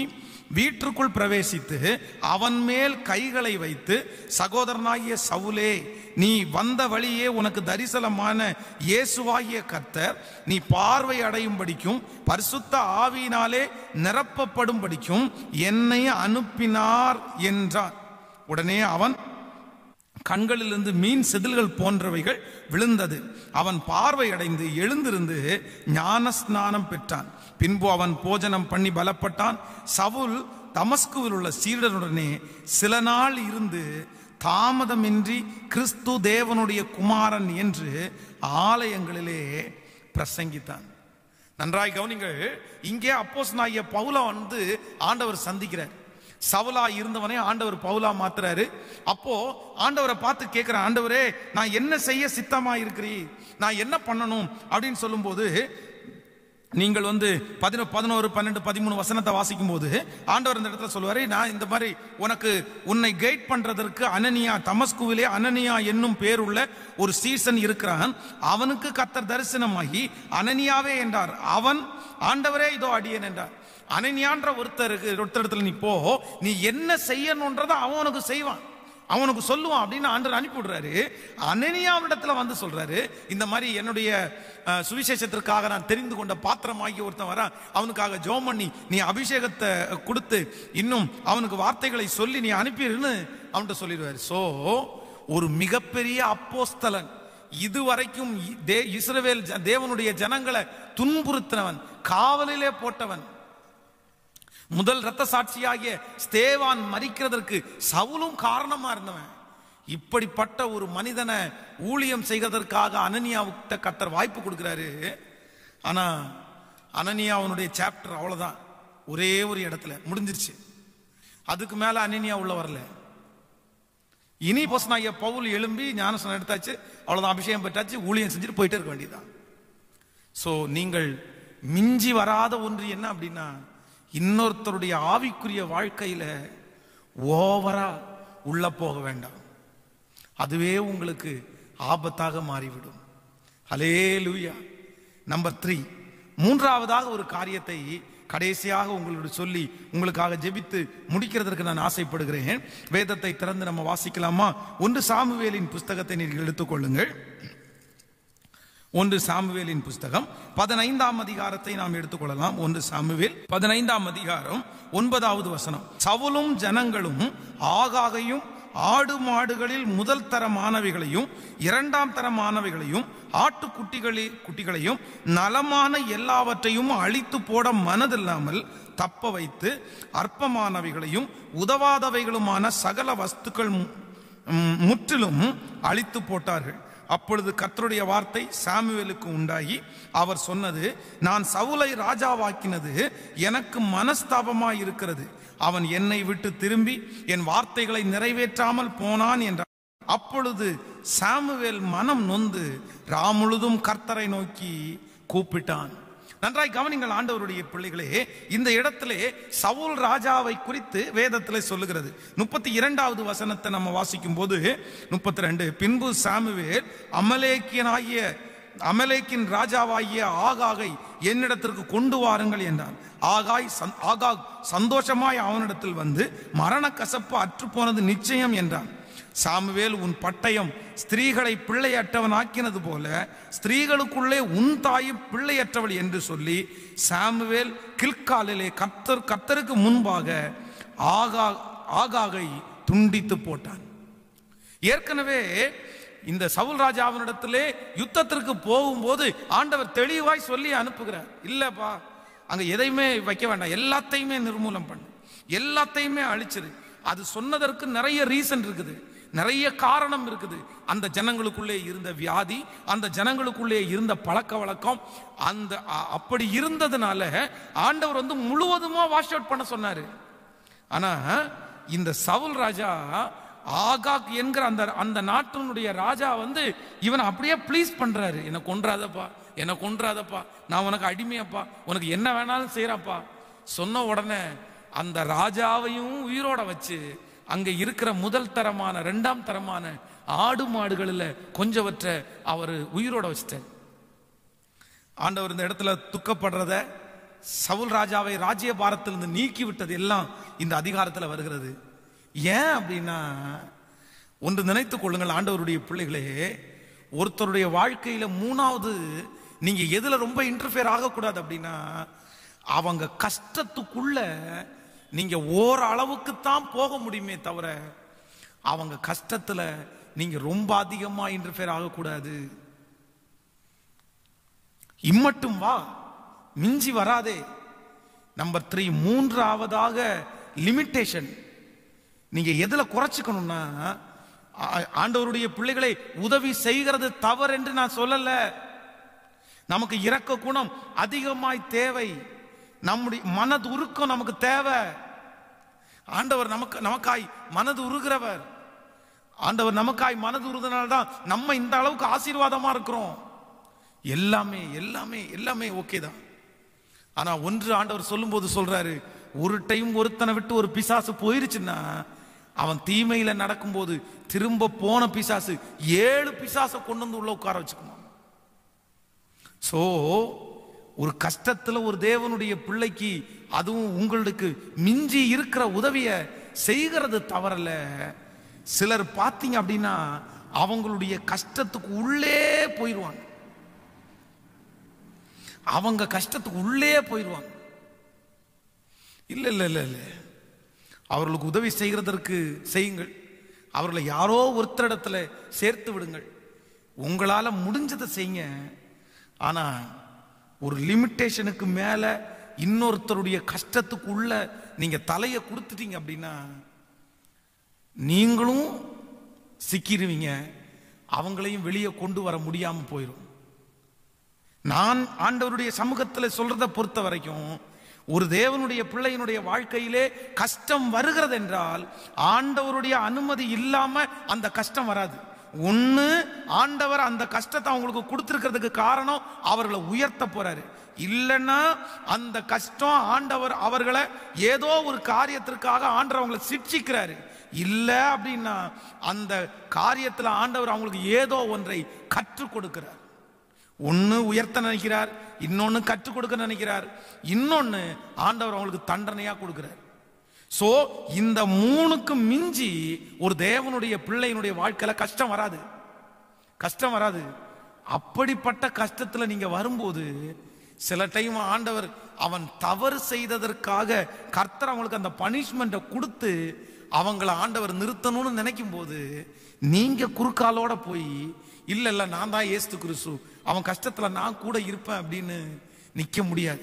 வீட்டிற்குள் பிரவேசித்து அவன் மேல் கைகளை வைத்து சகோதரனாகிய சவுலே நீ வந்த வழியே உனக்கு தரிசனமான இயேசுவாகிய கர்த்தர் நீ பார்வை அடையும்படிக்கும் பரிசுத்த ஆவியினாலே நிரப்பப்படும்படிக்கும் என்னை அனுப்பினார் என்றார் உடனே அவன் கண்களிலிருந்து மீன் செதில்கள் போன்றவைகள் விழுந்தது அவன் பார்வையடைந்து எழுந்திருந்து ஞானஸ்நானம் பெற்றான் பின்பு அவன் போஜனம் பண்ணி பலப்பட்டான் சவுல் தமஸ்குவில் உள்ள சீடனுடனே சில நாள் இருந்து தாமதமின்றி கிறிஸ்து தேவனுடைய குமாரன் என்று ஆலயங்களிலே பிரசங்கித்தான் நன்றாய் கவனிங்கள் இங்கே அப்போஸ் நாய பவுலா வந்து ஆண்டவர் சந்திக்கிறார் சவுலா இருந்தவனே ஆண்டவர் பவுலா மாத்துறாரு அப்போ ஆண்டவரை பார்த்து கேட்கிற ஆண்டவரே நான் என்ன செய்ய சித்தமா இருக்கிறீ நான் என்ன பண்ணணும் அப்படின்னு சொல்லும்போது நீங்கள் வந்து பதினோ பதினோரு பன்னெண்டு பதிமூணு வசனத்தை வாசிக்கும் போது ஆண்டவர் இந்த இடத்துல சொல்லுவாரு நான் இந்த மாதிரி உனக்கு உன்னை கைட் பண்றதற்கு அனனியா தமஸ்குவிலே அனனியா என்னும் பேருள்ள ஒரு சீசன் இருக்கிறான் அவனுக்கு கத்தர் தரிசனமாகி அனனியாவே என்றார் அவன் ஆண்டவரே இதோ அடியேன் என்றார் அனனியான்ற ஒருத்தருக்கு ஒருத்தரிடத்துல நீ போ நீ என்ன செய்யணுன்றதை அவன் உனக்கு செய்வான் அவனுக்கு சொல்லுவான் அப்படின்னு ஆண்டவர் அனுப்பி விடுறாரு அனனியாவிடத்துல வந்து சொல்றாரு இந்த மாதிரி என்னுடைய அஹ், சுவிசேஷத்திற்காக நான் தெரிந்து கொண்ட பாத்திரமாகி ஒருத்தன் வரான் அவனுக்காக ஜோம் பண்ணி நீ அபிஷேகத்தை கொடுத்து இன்னும் அவனுக்கு வார்த்தைகளை சொல்லி நீ அனுப்பிடுன்னு அவன்கிட்ட சொல்லிடுவாரு சோ ஒரு மிகப்பெரிய அப்போஸ்தலன் இதுவரைக்கும் இ- தே- இஸ்ரவேல் ஜ- தேவனுடைய ஜனங்களை துன்புறுத்தினவன் காவலிலே போட்டவன் முதல் இரத்த சாட்சியாகிய ஸ்தேவான் மரிக்கிறதற்கு சவுலும் காரணமா இருந்தவன் இப்படிப்பட்ட ஒரு மனிதனை ஊழியம் செய்வதற்காக அனனியாவுக்கிட்ட கத்தர் வாய்ப்பு கொடுக்கிறாரு ஆனா அனனியாவனுடைய சாப்டர் அவ்வளவுதான் ஒரே ஒரு இடத்துல முடிஞ்சிருச்சு அதுக்கு மேல அனனியா உள்ள வரல இனி போஸ்னாகிய பவுல் எழும்பி ஞானசனம் எடுத்தாச்சு அவ்வளவுதான் அபிஷேகம் பெற்றாச்சு ஊழியம் செஞ்சுட்டு போயிட்டே இருக்க வேண்டியதுதான் சோ நீங்கள் மிஞ்சி வராத ஒன்று என்ன அப்படின்னா இன்னொருத்தருடைய ஆவிக்குரிய வாழ்க்கையில ஓவரா உள்ள போக வேண்டாம் அதுவே உங்களுக்கு ஆபத்தாக மாறிவிடும் ஹலே லூயா நம்பர் த்ரீ மூன்றாவதாக ஒரு காரியத்தை கடைசியாக உங்களோட சொல்லி உங்களுக்காக ஜெபித்து முடிக்கிறதற்கு நான் ஆசைப்படுகிறேன் வேதத்தை திறந்து நம்ம வாசிக்கலாமா ஒன்று சாமுவேலின் புஸ்தகத்தை நீங்கள் எடுத்துக்கொள்ளுங்கள் ஒன்று சாமுவேலின் புஸ்தகம் பதினைந்தாம் அதிகாரத்தை நாம் எடுத்துக்கொள்ளலாம் ஒன்று சாமுவேல் பதினைந்தாம் அதிகாரம் ஒன்பதாவது வசனம் சவுலும் ஜனங்களும் ஆகாகையும் ஆடு மாடுகளில் முதல் தரமானவைகளையும் இரண்டாம் தரமானவைகளையும் ஆட்டுக்குட்டிகளி குட்டிகளையும் நலமான எல்லாவற்றையும் அழித்து போட மனதில்லாமல் தப்ப வைத்து அற்பமானவைகளையும் உதவாதவைகளுமான சகல வஸ்துக்கள் மு- ம், முற்றிலும் அழித்து போட்டார்கள் அப்பொழுது கர்த்தருடைய வார்த்தை சாமுவேலுக்கு உண்டாகி அவர் சொன்னது நான் சவுலை ராஜாவாக்கினது எனக்கு மனஸ்தாபமாய் இருக்கிறது அவன் என்னை விட்டு திரும்பி என் வார்த்தைகளை நிறைவேற்றாமல் போனான் என்றார் அப்பொழுது சாமுவேல் மனம் நொந்து ராமுழுதும் கர்த்தரை நோக்கி கூப்பிட்டான் நன்றாய் கவனிங்கள் ஆண்டவருடைய பிள்ளைகளே இந்த இடத்திலே சவுல் ராஜாவை குறித்து வேதத்திலே சொல்லுகிறது முப்பத்தி இரண்டாவது வசனத்தை நம்ம வாசிக்கும் போது முப்பத்தி ரெண்டு பின்பு சாமுவேல் அமலேக்கியனாகிய அமலேக்கின் ராஜாவாகிய ஆகாகை என்னிடத்திற்கு கொண்டு வாருங்கள் என்றான் ஆகாய் சந்- ஆகாக் சந்தோஷமாய் அவனிடத்தில் வந்து மரண கசப்பு அற்று போனது நிச்சயம் என்றான் சாமுவேல் உன் பட்டயம் ஸ்திரீகளை பிள்ளையற்றவனாக்கினது போல ஸ்திரீகளுக்குள்ளே உன் தாயும் பிள்ளையற்றவள் என்று சொல்லி சாமுவேல் கில்காலிலே கத்தர் கத்தருக்கு முன்பாக ஆகா ஆகாகை துண்டித்து போட்டான் ஏற்கனவே இந்த சவுல் ராஜாவினிடத்திலே யுத்தத்திற்கு போகும்போது ஆண்டவர் தெளிவாய் சொல்லி அனுப்புகிறார் இல்லப்பா அங்க எதையுமே வைக்க வேண்டாம் எல்லாத்தையுமே நிர்மூலம் பண்ணு எல்லாத்தையுமே அழிச்சிரு அது சொன்னதற்கு நிறைய ரீசன் இருக்குது நிறைய காரணம் இருக்குது அந்த ஜனங்களுக்குள்ளே இருந்த வியாதி அந்த ஜனங்களுக்குள்ளே இருந்த பழக்க வழக்கம் அந்த அ- அப்படி இருந்ததுனால ஆண்டவர் வந்து முழுவதுமா வாஷ் அவுட் பண்ண சொன்னாரு ஆனா இந்த சவுல் ராஜா ஆகாக் என்கிற அந்த அந்த நாட்டினுடைய ராஜா வந்து இவனை அப்படியே ப்ளீஸ் பண்றாரு என்னை கொன்றாதப்பா என்னை கொன்றாதப்பா நான் உனக்கு அடிமையப்பா உனக்கு என்ன வேணாலும் செய்யறப்பா சொன்ன உடனே அந்த ராஜாவையும் உயிரோட வச்சு அங்க இருக்கிற முதல் தரமான ரெண்டாம் தரமான ஆடு மாடுகளில் கொஞ்சவற்றை அவர் உயிரோட வச்சிட்டார் ஆண்டவர் இந்த இடத்துல துக்கப்படுறத சவுல் ராஜாவை ராஜ்யபாரத்திலிருந்து நீக்கி விட்டது எல்லாம் இந்த அதிகாரத்தில் வருகிறது ஏன் அப்படின்னா ஒன்று நினைத்துக் கொள்ளுங்கள் ஆண்டவருடைய பிள்ளைகளே ஒருத்தருடைய வாழ்க்கையில மூணாவது நீங்க எதுல ரொம்ப இன்டர்ஃபியர் ஆகக்கூடாது அப்படின்னா அவங்க கஷ்டத்துக்குள்ள நீங்க ஓரளவுக்கு தான் போக முடியுமே தவிர அவங்க கஷ்டத்துல நீங்க ரொம்ப அதிகமா இன்டர்ஃபியர் ஆகக்கூடாது இம்மட்டும் வா மிஞ்சி வராதே நம்பர் த்ரீ மூன்றாவதாக லிமிட்டேஷன் நீங்க எதுல குறைச்சிக்கணும்னா ஆ- ஆண்டவருடைய பிள்ளைகளை உதவி செய்கிறது தவறு என்று நான் சொல்லல நமக்கு இரக்க குணம் அதிகமாய் தேவை நம்முடைய மனது உருக்கம் நமக்கு தேவை ஆண்டவர் நமக்கு நமக்காய் மனது உருகிறவர் ஆண்டவர் நமக்காய் மனது உருதுனால்தான் நம்ம இந்த அளவுக்கு ஆசீர்வாதமா இருக்கிறோம் எல்லாமே எல்லாமே எல்லாமே ஓகே தான் ஆனா ஒன்று ஆண்டவர் சொல்லும்போது சொல்றாரு ஒரு டைம் ஒருத்தனை விட்டு ஒரு பிசாசு போயிருச்சுன்னா அவன் தீமையில நடக்கும்போது திரும்ப போன பிசாசு ஏழு பிசாசை கொண்டு வந்து உள்ள உட்கார வச்சுக்குமா சோ ஒரு கஷ்டத்துல ஒரு தேவனுடைய பிள்ளைக்கு அதுவும் உங்களுக்கு மிஞ்சி இருக்கிற உதவிய செய்கிறது தவறல சிலர் பார்த்தீங்க அப்படின்னா அவங்களுடைய கஷ்டத்துக்கு உள்ளே போயிடுவாங்க அவங்க கஷ்டத்துக்கு உள்ளே போயிடுவாங்க இல்ல இல்ல இல்ல இல்ல அவர்களுக்கு உதவி செய்கிறதற்கு செய்யுங்கள் அவர்களை யாரோ ஒருத்தரிடத்துல சேர்த்து விடுங்கள் உங்களால முடிஞ்சதை செய்யுங்க ஆனா ஒரு லிமிட்டேஷனுக்கு மேல இன்னொருத்தருடைய கஷ்டத்துக்கு உள்ள நீங்க தலையை கொடுத்துட்டீங்க அப்படின்னா நீங்களும் சிக்கிடுவீங்க அவங்களையும் வெளியே கொண்டு வர முடியாம போயிடும் நான் ஆண்டவருடைய சமூகத்தில் சொல்றதை பொறுத்த வரைக்கும் ஒரு தேவனுடைய பிள்ளையினுடைய வாழ்க்கையிலே கஷ்டம் வருகிறது என்றால் ஆண்டவருடைய அனுமதி இல்லாம அந்த கஷ்டம் வராது ஒண்ணு ஆண்டவர் அந்த கஷ்டத்தை அவங்களுக்கு கொடுத்திருக்கிறதுக்கு காரணம் அவர்களை உயர்த்த போறாரு இல்லைன்னா அந்த கஷ்டம் ஆண்டவர் அவர்களை ஏதோ ஒரு காரியத்திற்காக ஆண்டவர் அவங்களை சிட்சிக்கிறாரு இல்ல அப்படின்னா அந்த காரியத்துல ஆண்டவர் அவங்களுக்கு ஏதோ ஒன்றை கற்றுக் கொடுக்கிறார் ஒன்று உயர்த்த நினைக்கிறார் இன்னொன்று கற்றுக் கொடுக்க நினைக்கிறார் இன்னொன்று ஆண்டவர் அவங்களுக்கு தண்டனையா கொடுக்கிறார் சோ இந்த மூணுக்கு மிஞ்சி ஒரு தேவனுடைய பிள்ளையினுடைய வாழ்க்கையில கஷ்டம் வராது கஷ்டம் வராது அப்படிப்பட்ட கஷ்டத்துல நீங்க வரும்போது சில டைம் ஆண்டவர் அவன் தவறு செய்ததற்காக கர்த்தர் அவங்களுக்கு அந்த பனிஷ்மெண்ட்டை கொடுத்து அவங்கள ஆண்டவர் நிறுத்தணும்னு நினைக்கும் போது நீங்க குறுக்காலோட போய் இல்ல இல்ல நான் தான் ஏஸ்து கிறிஸ்து அவன் கஷ்டத்துல நான் கூட இருப்பேன் அப்படின்னு நிக்க முடியாது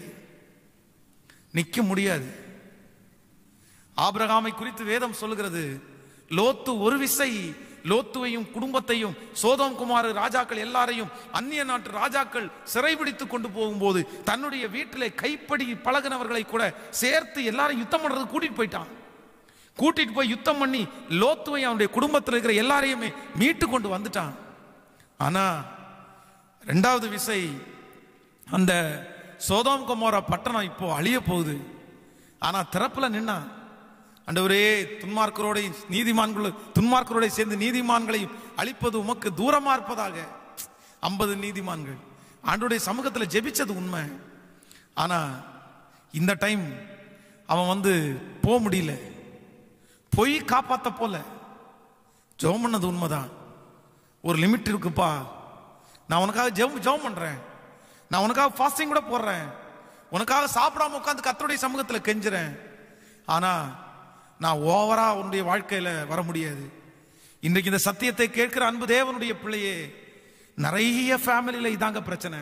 நிக்க முடியாது ஆபிரகாமை குறித்து வேதம் சொல்லுகிறது லோத்து ஒரு விசை லோத்துவையும் குடும்பத்தையும் சோதோம் குமார் ராஜாக்கள் எல்லாரையும் அந்நிய நாட்டு ராஜாக்கள் சிறைபிடித்து கொண்டு போகும்போது தன்னுடைய வீட்டிலே கைப்படி பழகினவர்களை கூட சேர்த்து எல்லாரும் யுத்தம் பண்றது கூட்டிட்டு போயிட்டான் கூட்டிட்டு போய் யுத்தம் பண்ணி லோத்துவை அவனுடைய குடும்பத்தில் இருக்கிற எல்லாரையுமே மீட்டு கொண்டு வந்துட்டான் ஆனா ரெண்டாவது விசை அந்த சோதோம் குமார பட்டணம் இப்போ அழிய போகுது ஆனா திறப்புல நின்னா ஆண்டவரே துன்மார்க்கரோட நீதிமான்கள துன்மார்க்கரோட சேர்ந்து நீதிமான்களையும் அழிப்பது உமக்கு தூரமா இருப்பதாக ஐம்பது நீதிமான்கள் ஆண்டோடைய சமூகத்தில் ஜெபிச்சது உண்மை ஆனா இந்த டைம் அவன் வந்து போக முடியல பொய் காப்பாத்த போல ஜெபம் பண்ணது உண்மைதான் ஒரு லிமிட் இருக்குப்பா நான் உனக்காக ஜெபம் ஜெபம் பண்றேன் நான் உனக்காக ஃபாஸ்டிங் கூட போடுறேன் உனக்காக சாப்பிடாம உட்காந்து கத்தருடைய சமூகத்தில் கெஞ்சுறேன் ஆனா நான் ஓவரா உன்னுடைய வாழ்க்கையில வர முடியாது இன்றைக்கு இந்த சத்தியத்தை கேட்கிற அன்பு தேவனுடைய பிள்ளையே நிறைய ஃபேமிலியில இதாங்க பிரச்சனை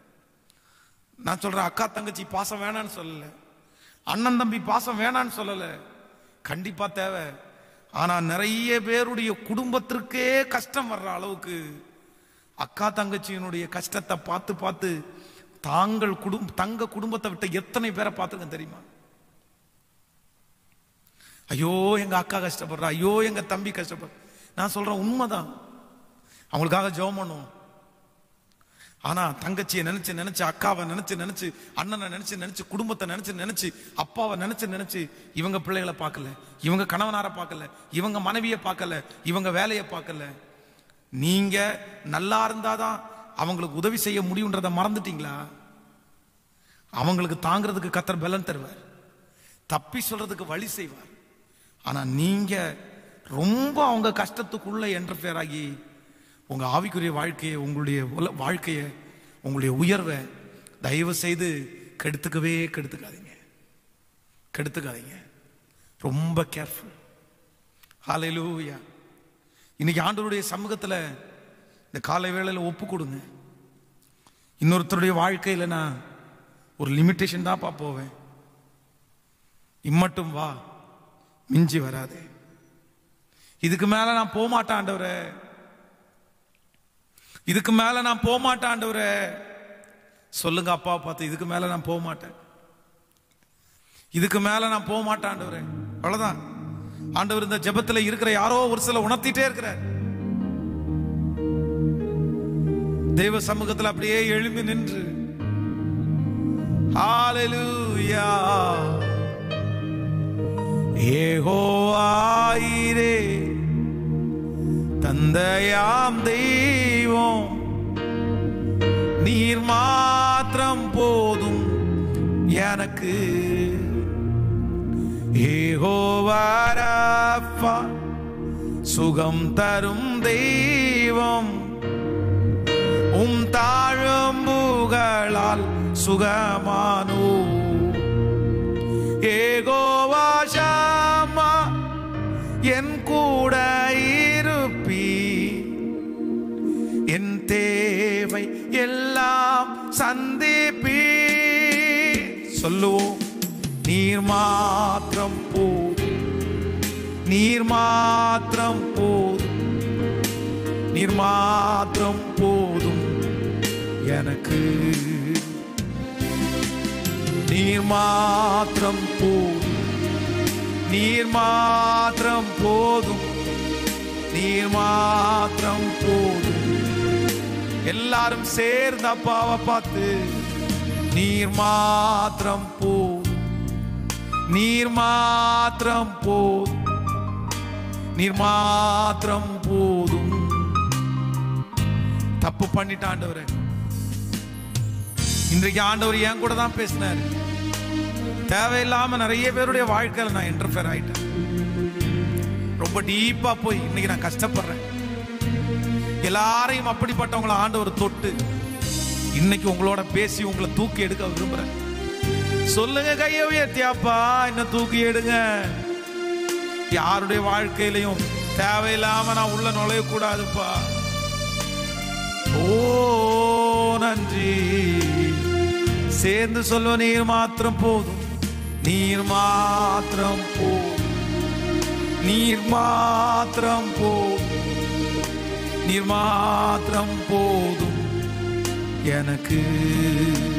நான் சொல்றேன் அக்கா தங்கச்சி பாசம் வேணான்னு சொல்லல அண்ணன் தம்பி பாசம் வேணான்னு சொல்லல கண்டிப்பா தேவை ஆனா நிறைய பேருடைய குடும்பத்திற்கே கஷ்டம் வர்ற அளவுக்கு அக்கா தங்கச்சியினுடைய கஷ்டத்தை பார்த்து பார்த்து தாங்கள் குடும்ப தங்க குடும்பத்தை விட்ட எத்தனை பேரை பார்த்துருக்கேன் தெரியுமா ஐயோ எங்க அக்கா கஷ்டப்படுறா ஐயோ எங்க தம்பி கஷ்டப்படுற நான் சொல்றேன் உண்மைதான் அவங்களுக்காக ஜெபம் பண்ணுவோம் ஆனா தங்கச்சியை நினைச்சு நினைச்சு அக்காவை நினைச்சு நினைச்சு அண்ணனை நினைச்சு நினைச்சு குடும்பத்தை நினைச்சு நினைச்சு அப்பாவை நினைச்சு நினைச்சு இவங்க பிள்ளைகளை பார்க்கல இவங்க கணவனார பார்க்கல இவங்க மனைவியை பார்க்கல இவங்க வேலையை பார்க்கல நீங்க நல்லா இருந்தாதான் அவங்களுக்கு உதவி செய்ய முடியுன்றதை மறந்துட்டீங்களா அவங்களுக்கு தாங்கிறதுக்கு கத்தர் பலன் தருவார் தப்பி சொல்றதுக்கு வழி செய்வார் ஆனா நீங்க ரொம்ப அவங்க கஷ்டத்துக்குள்ள என்டர்ஃபியர் ஆகி உங்க ஆவிக்குரிய வாழ்க்கையை உங்களுடைய உல- வாழ்க்கையை உங்களுடைய உயர்வை தயவு செய்து கெடுத்துக்கவே கெடுத்துக்காதீங்க கெடுத்துக்காதீங்க ரொம்ப கேர்ஃபுல் ஹalleluya இன்னைக்கு ஆண்டவருடைய சமூகத்துல இந்த காலை வேளையில ஒப்பு கொடுங்க இன்னொருத்தருடைய வாழ்க்கையில நான் ஒரு லிமிட்டேஷன் தான்ப்பா போவேன் இம்மட்டும் வா மிஞ்சி வராதே இதுக்கு மேல நான் போக மாட்டேன் ஆண்டவரே இதுக்கு மேல நான் போக மாட்டேன் ஆண்டவரே சொல்லுங்க அப்பா பார்த்து இதுக்கு மேல நான் போக மாட்டேன் இதுக்கு மேல நான் போக மாட்டேன் ஆண்டவரே அவ்வளவுதான் ஆண்டவர் இந்த ஜெபத்துல இருக்கிற யாரோ ஒரு சில உணர்த்திட்டே இருக்கிறார் தெய்வ சமூகத்தில் அப்படியே எழும்பி நின்று ஹalleluya யெகோவாயிரே தந்தையாம் தெய்வம் நீர் மாத்திரம் போதும் எனக்கு ஏகோவாரப்பா சுகம் தரும் தெய்வம் உம் தாழம்புகளால் சுகமானோ ஏகோவாஷாமா என் கூட இருப்பி என் தேவை எல்லாம் சந்திப்பி சொல்லுவோம் நீர் மாத்திரம் போதும் நீர் மாத்திரம் போதும் நீர் மாத்திரம் போதும் எனக்கு நீர் மாத்திரம் போதும் நீர் மாத்திரம் போதும் நீர் மாத்திரம் போதும் எல்லாரும் சேர்ந்த அப்பாவை பார்த்து நீர் மாத்திரம் போதும் நீர் மாத்திரம் போதும் நீர் மாத்திரம் போதும் தப்பு பண்ணிட்ட ஆண்டவரே இன்றைக்கு ஆண்டவர் என் கூட தான் பேசினார் தேவையில்லாம நிறைய பேருடைய வாழ்க்கையில நான் இன்டர்ஃபியர் ஆயிட்டேன் ரொம்ப டீப்பா போய் இன்னைக்கு நான் கஷ்டப்படுறேன் எல்லாரையும் அப்படிப்பட்டவங்கள ஆண்டவர் தொட்டு இன்னைக்கு உங்களோட பேசி உங்களை தூக்கி எடுக்க விரும்புறேன் சொல்லுங்க கையை உயர்த்தியாப்பா என்ன தூக்கி எடுங்க யாருடைய வாழ்க்கையிலையும் தேவையில்லாம நான் உள்ள நுழைய கூடாதுப்பா ஓ நன்றி சேர்ந்து சொல்வ நீர் மாத்திரம் போதும் நீர் மாத்திரம் போதும் நீர் மாத்திரம் போதும் நீர் மாத்திரம் போதும் எனக்கு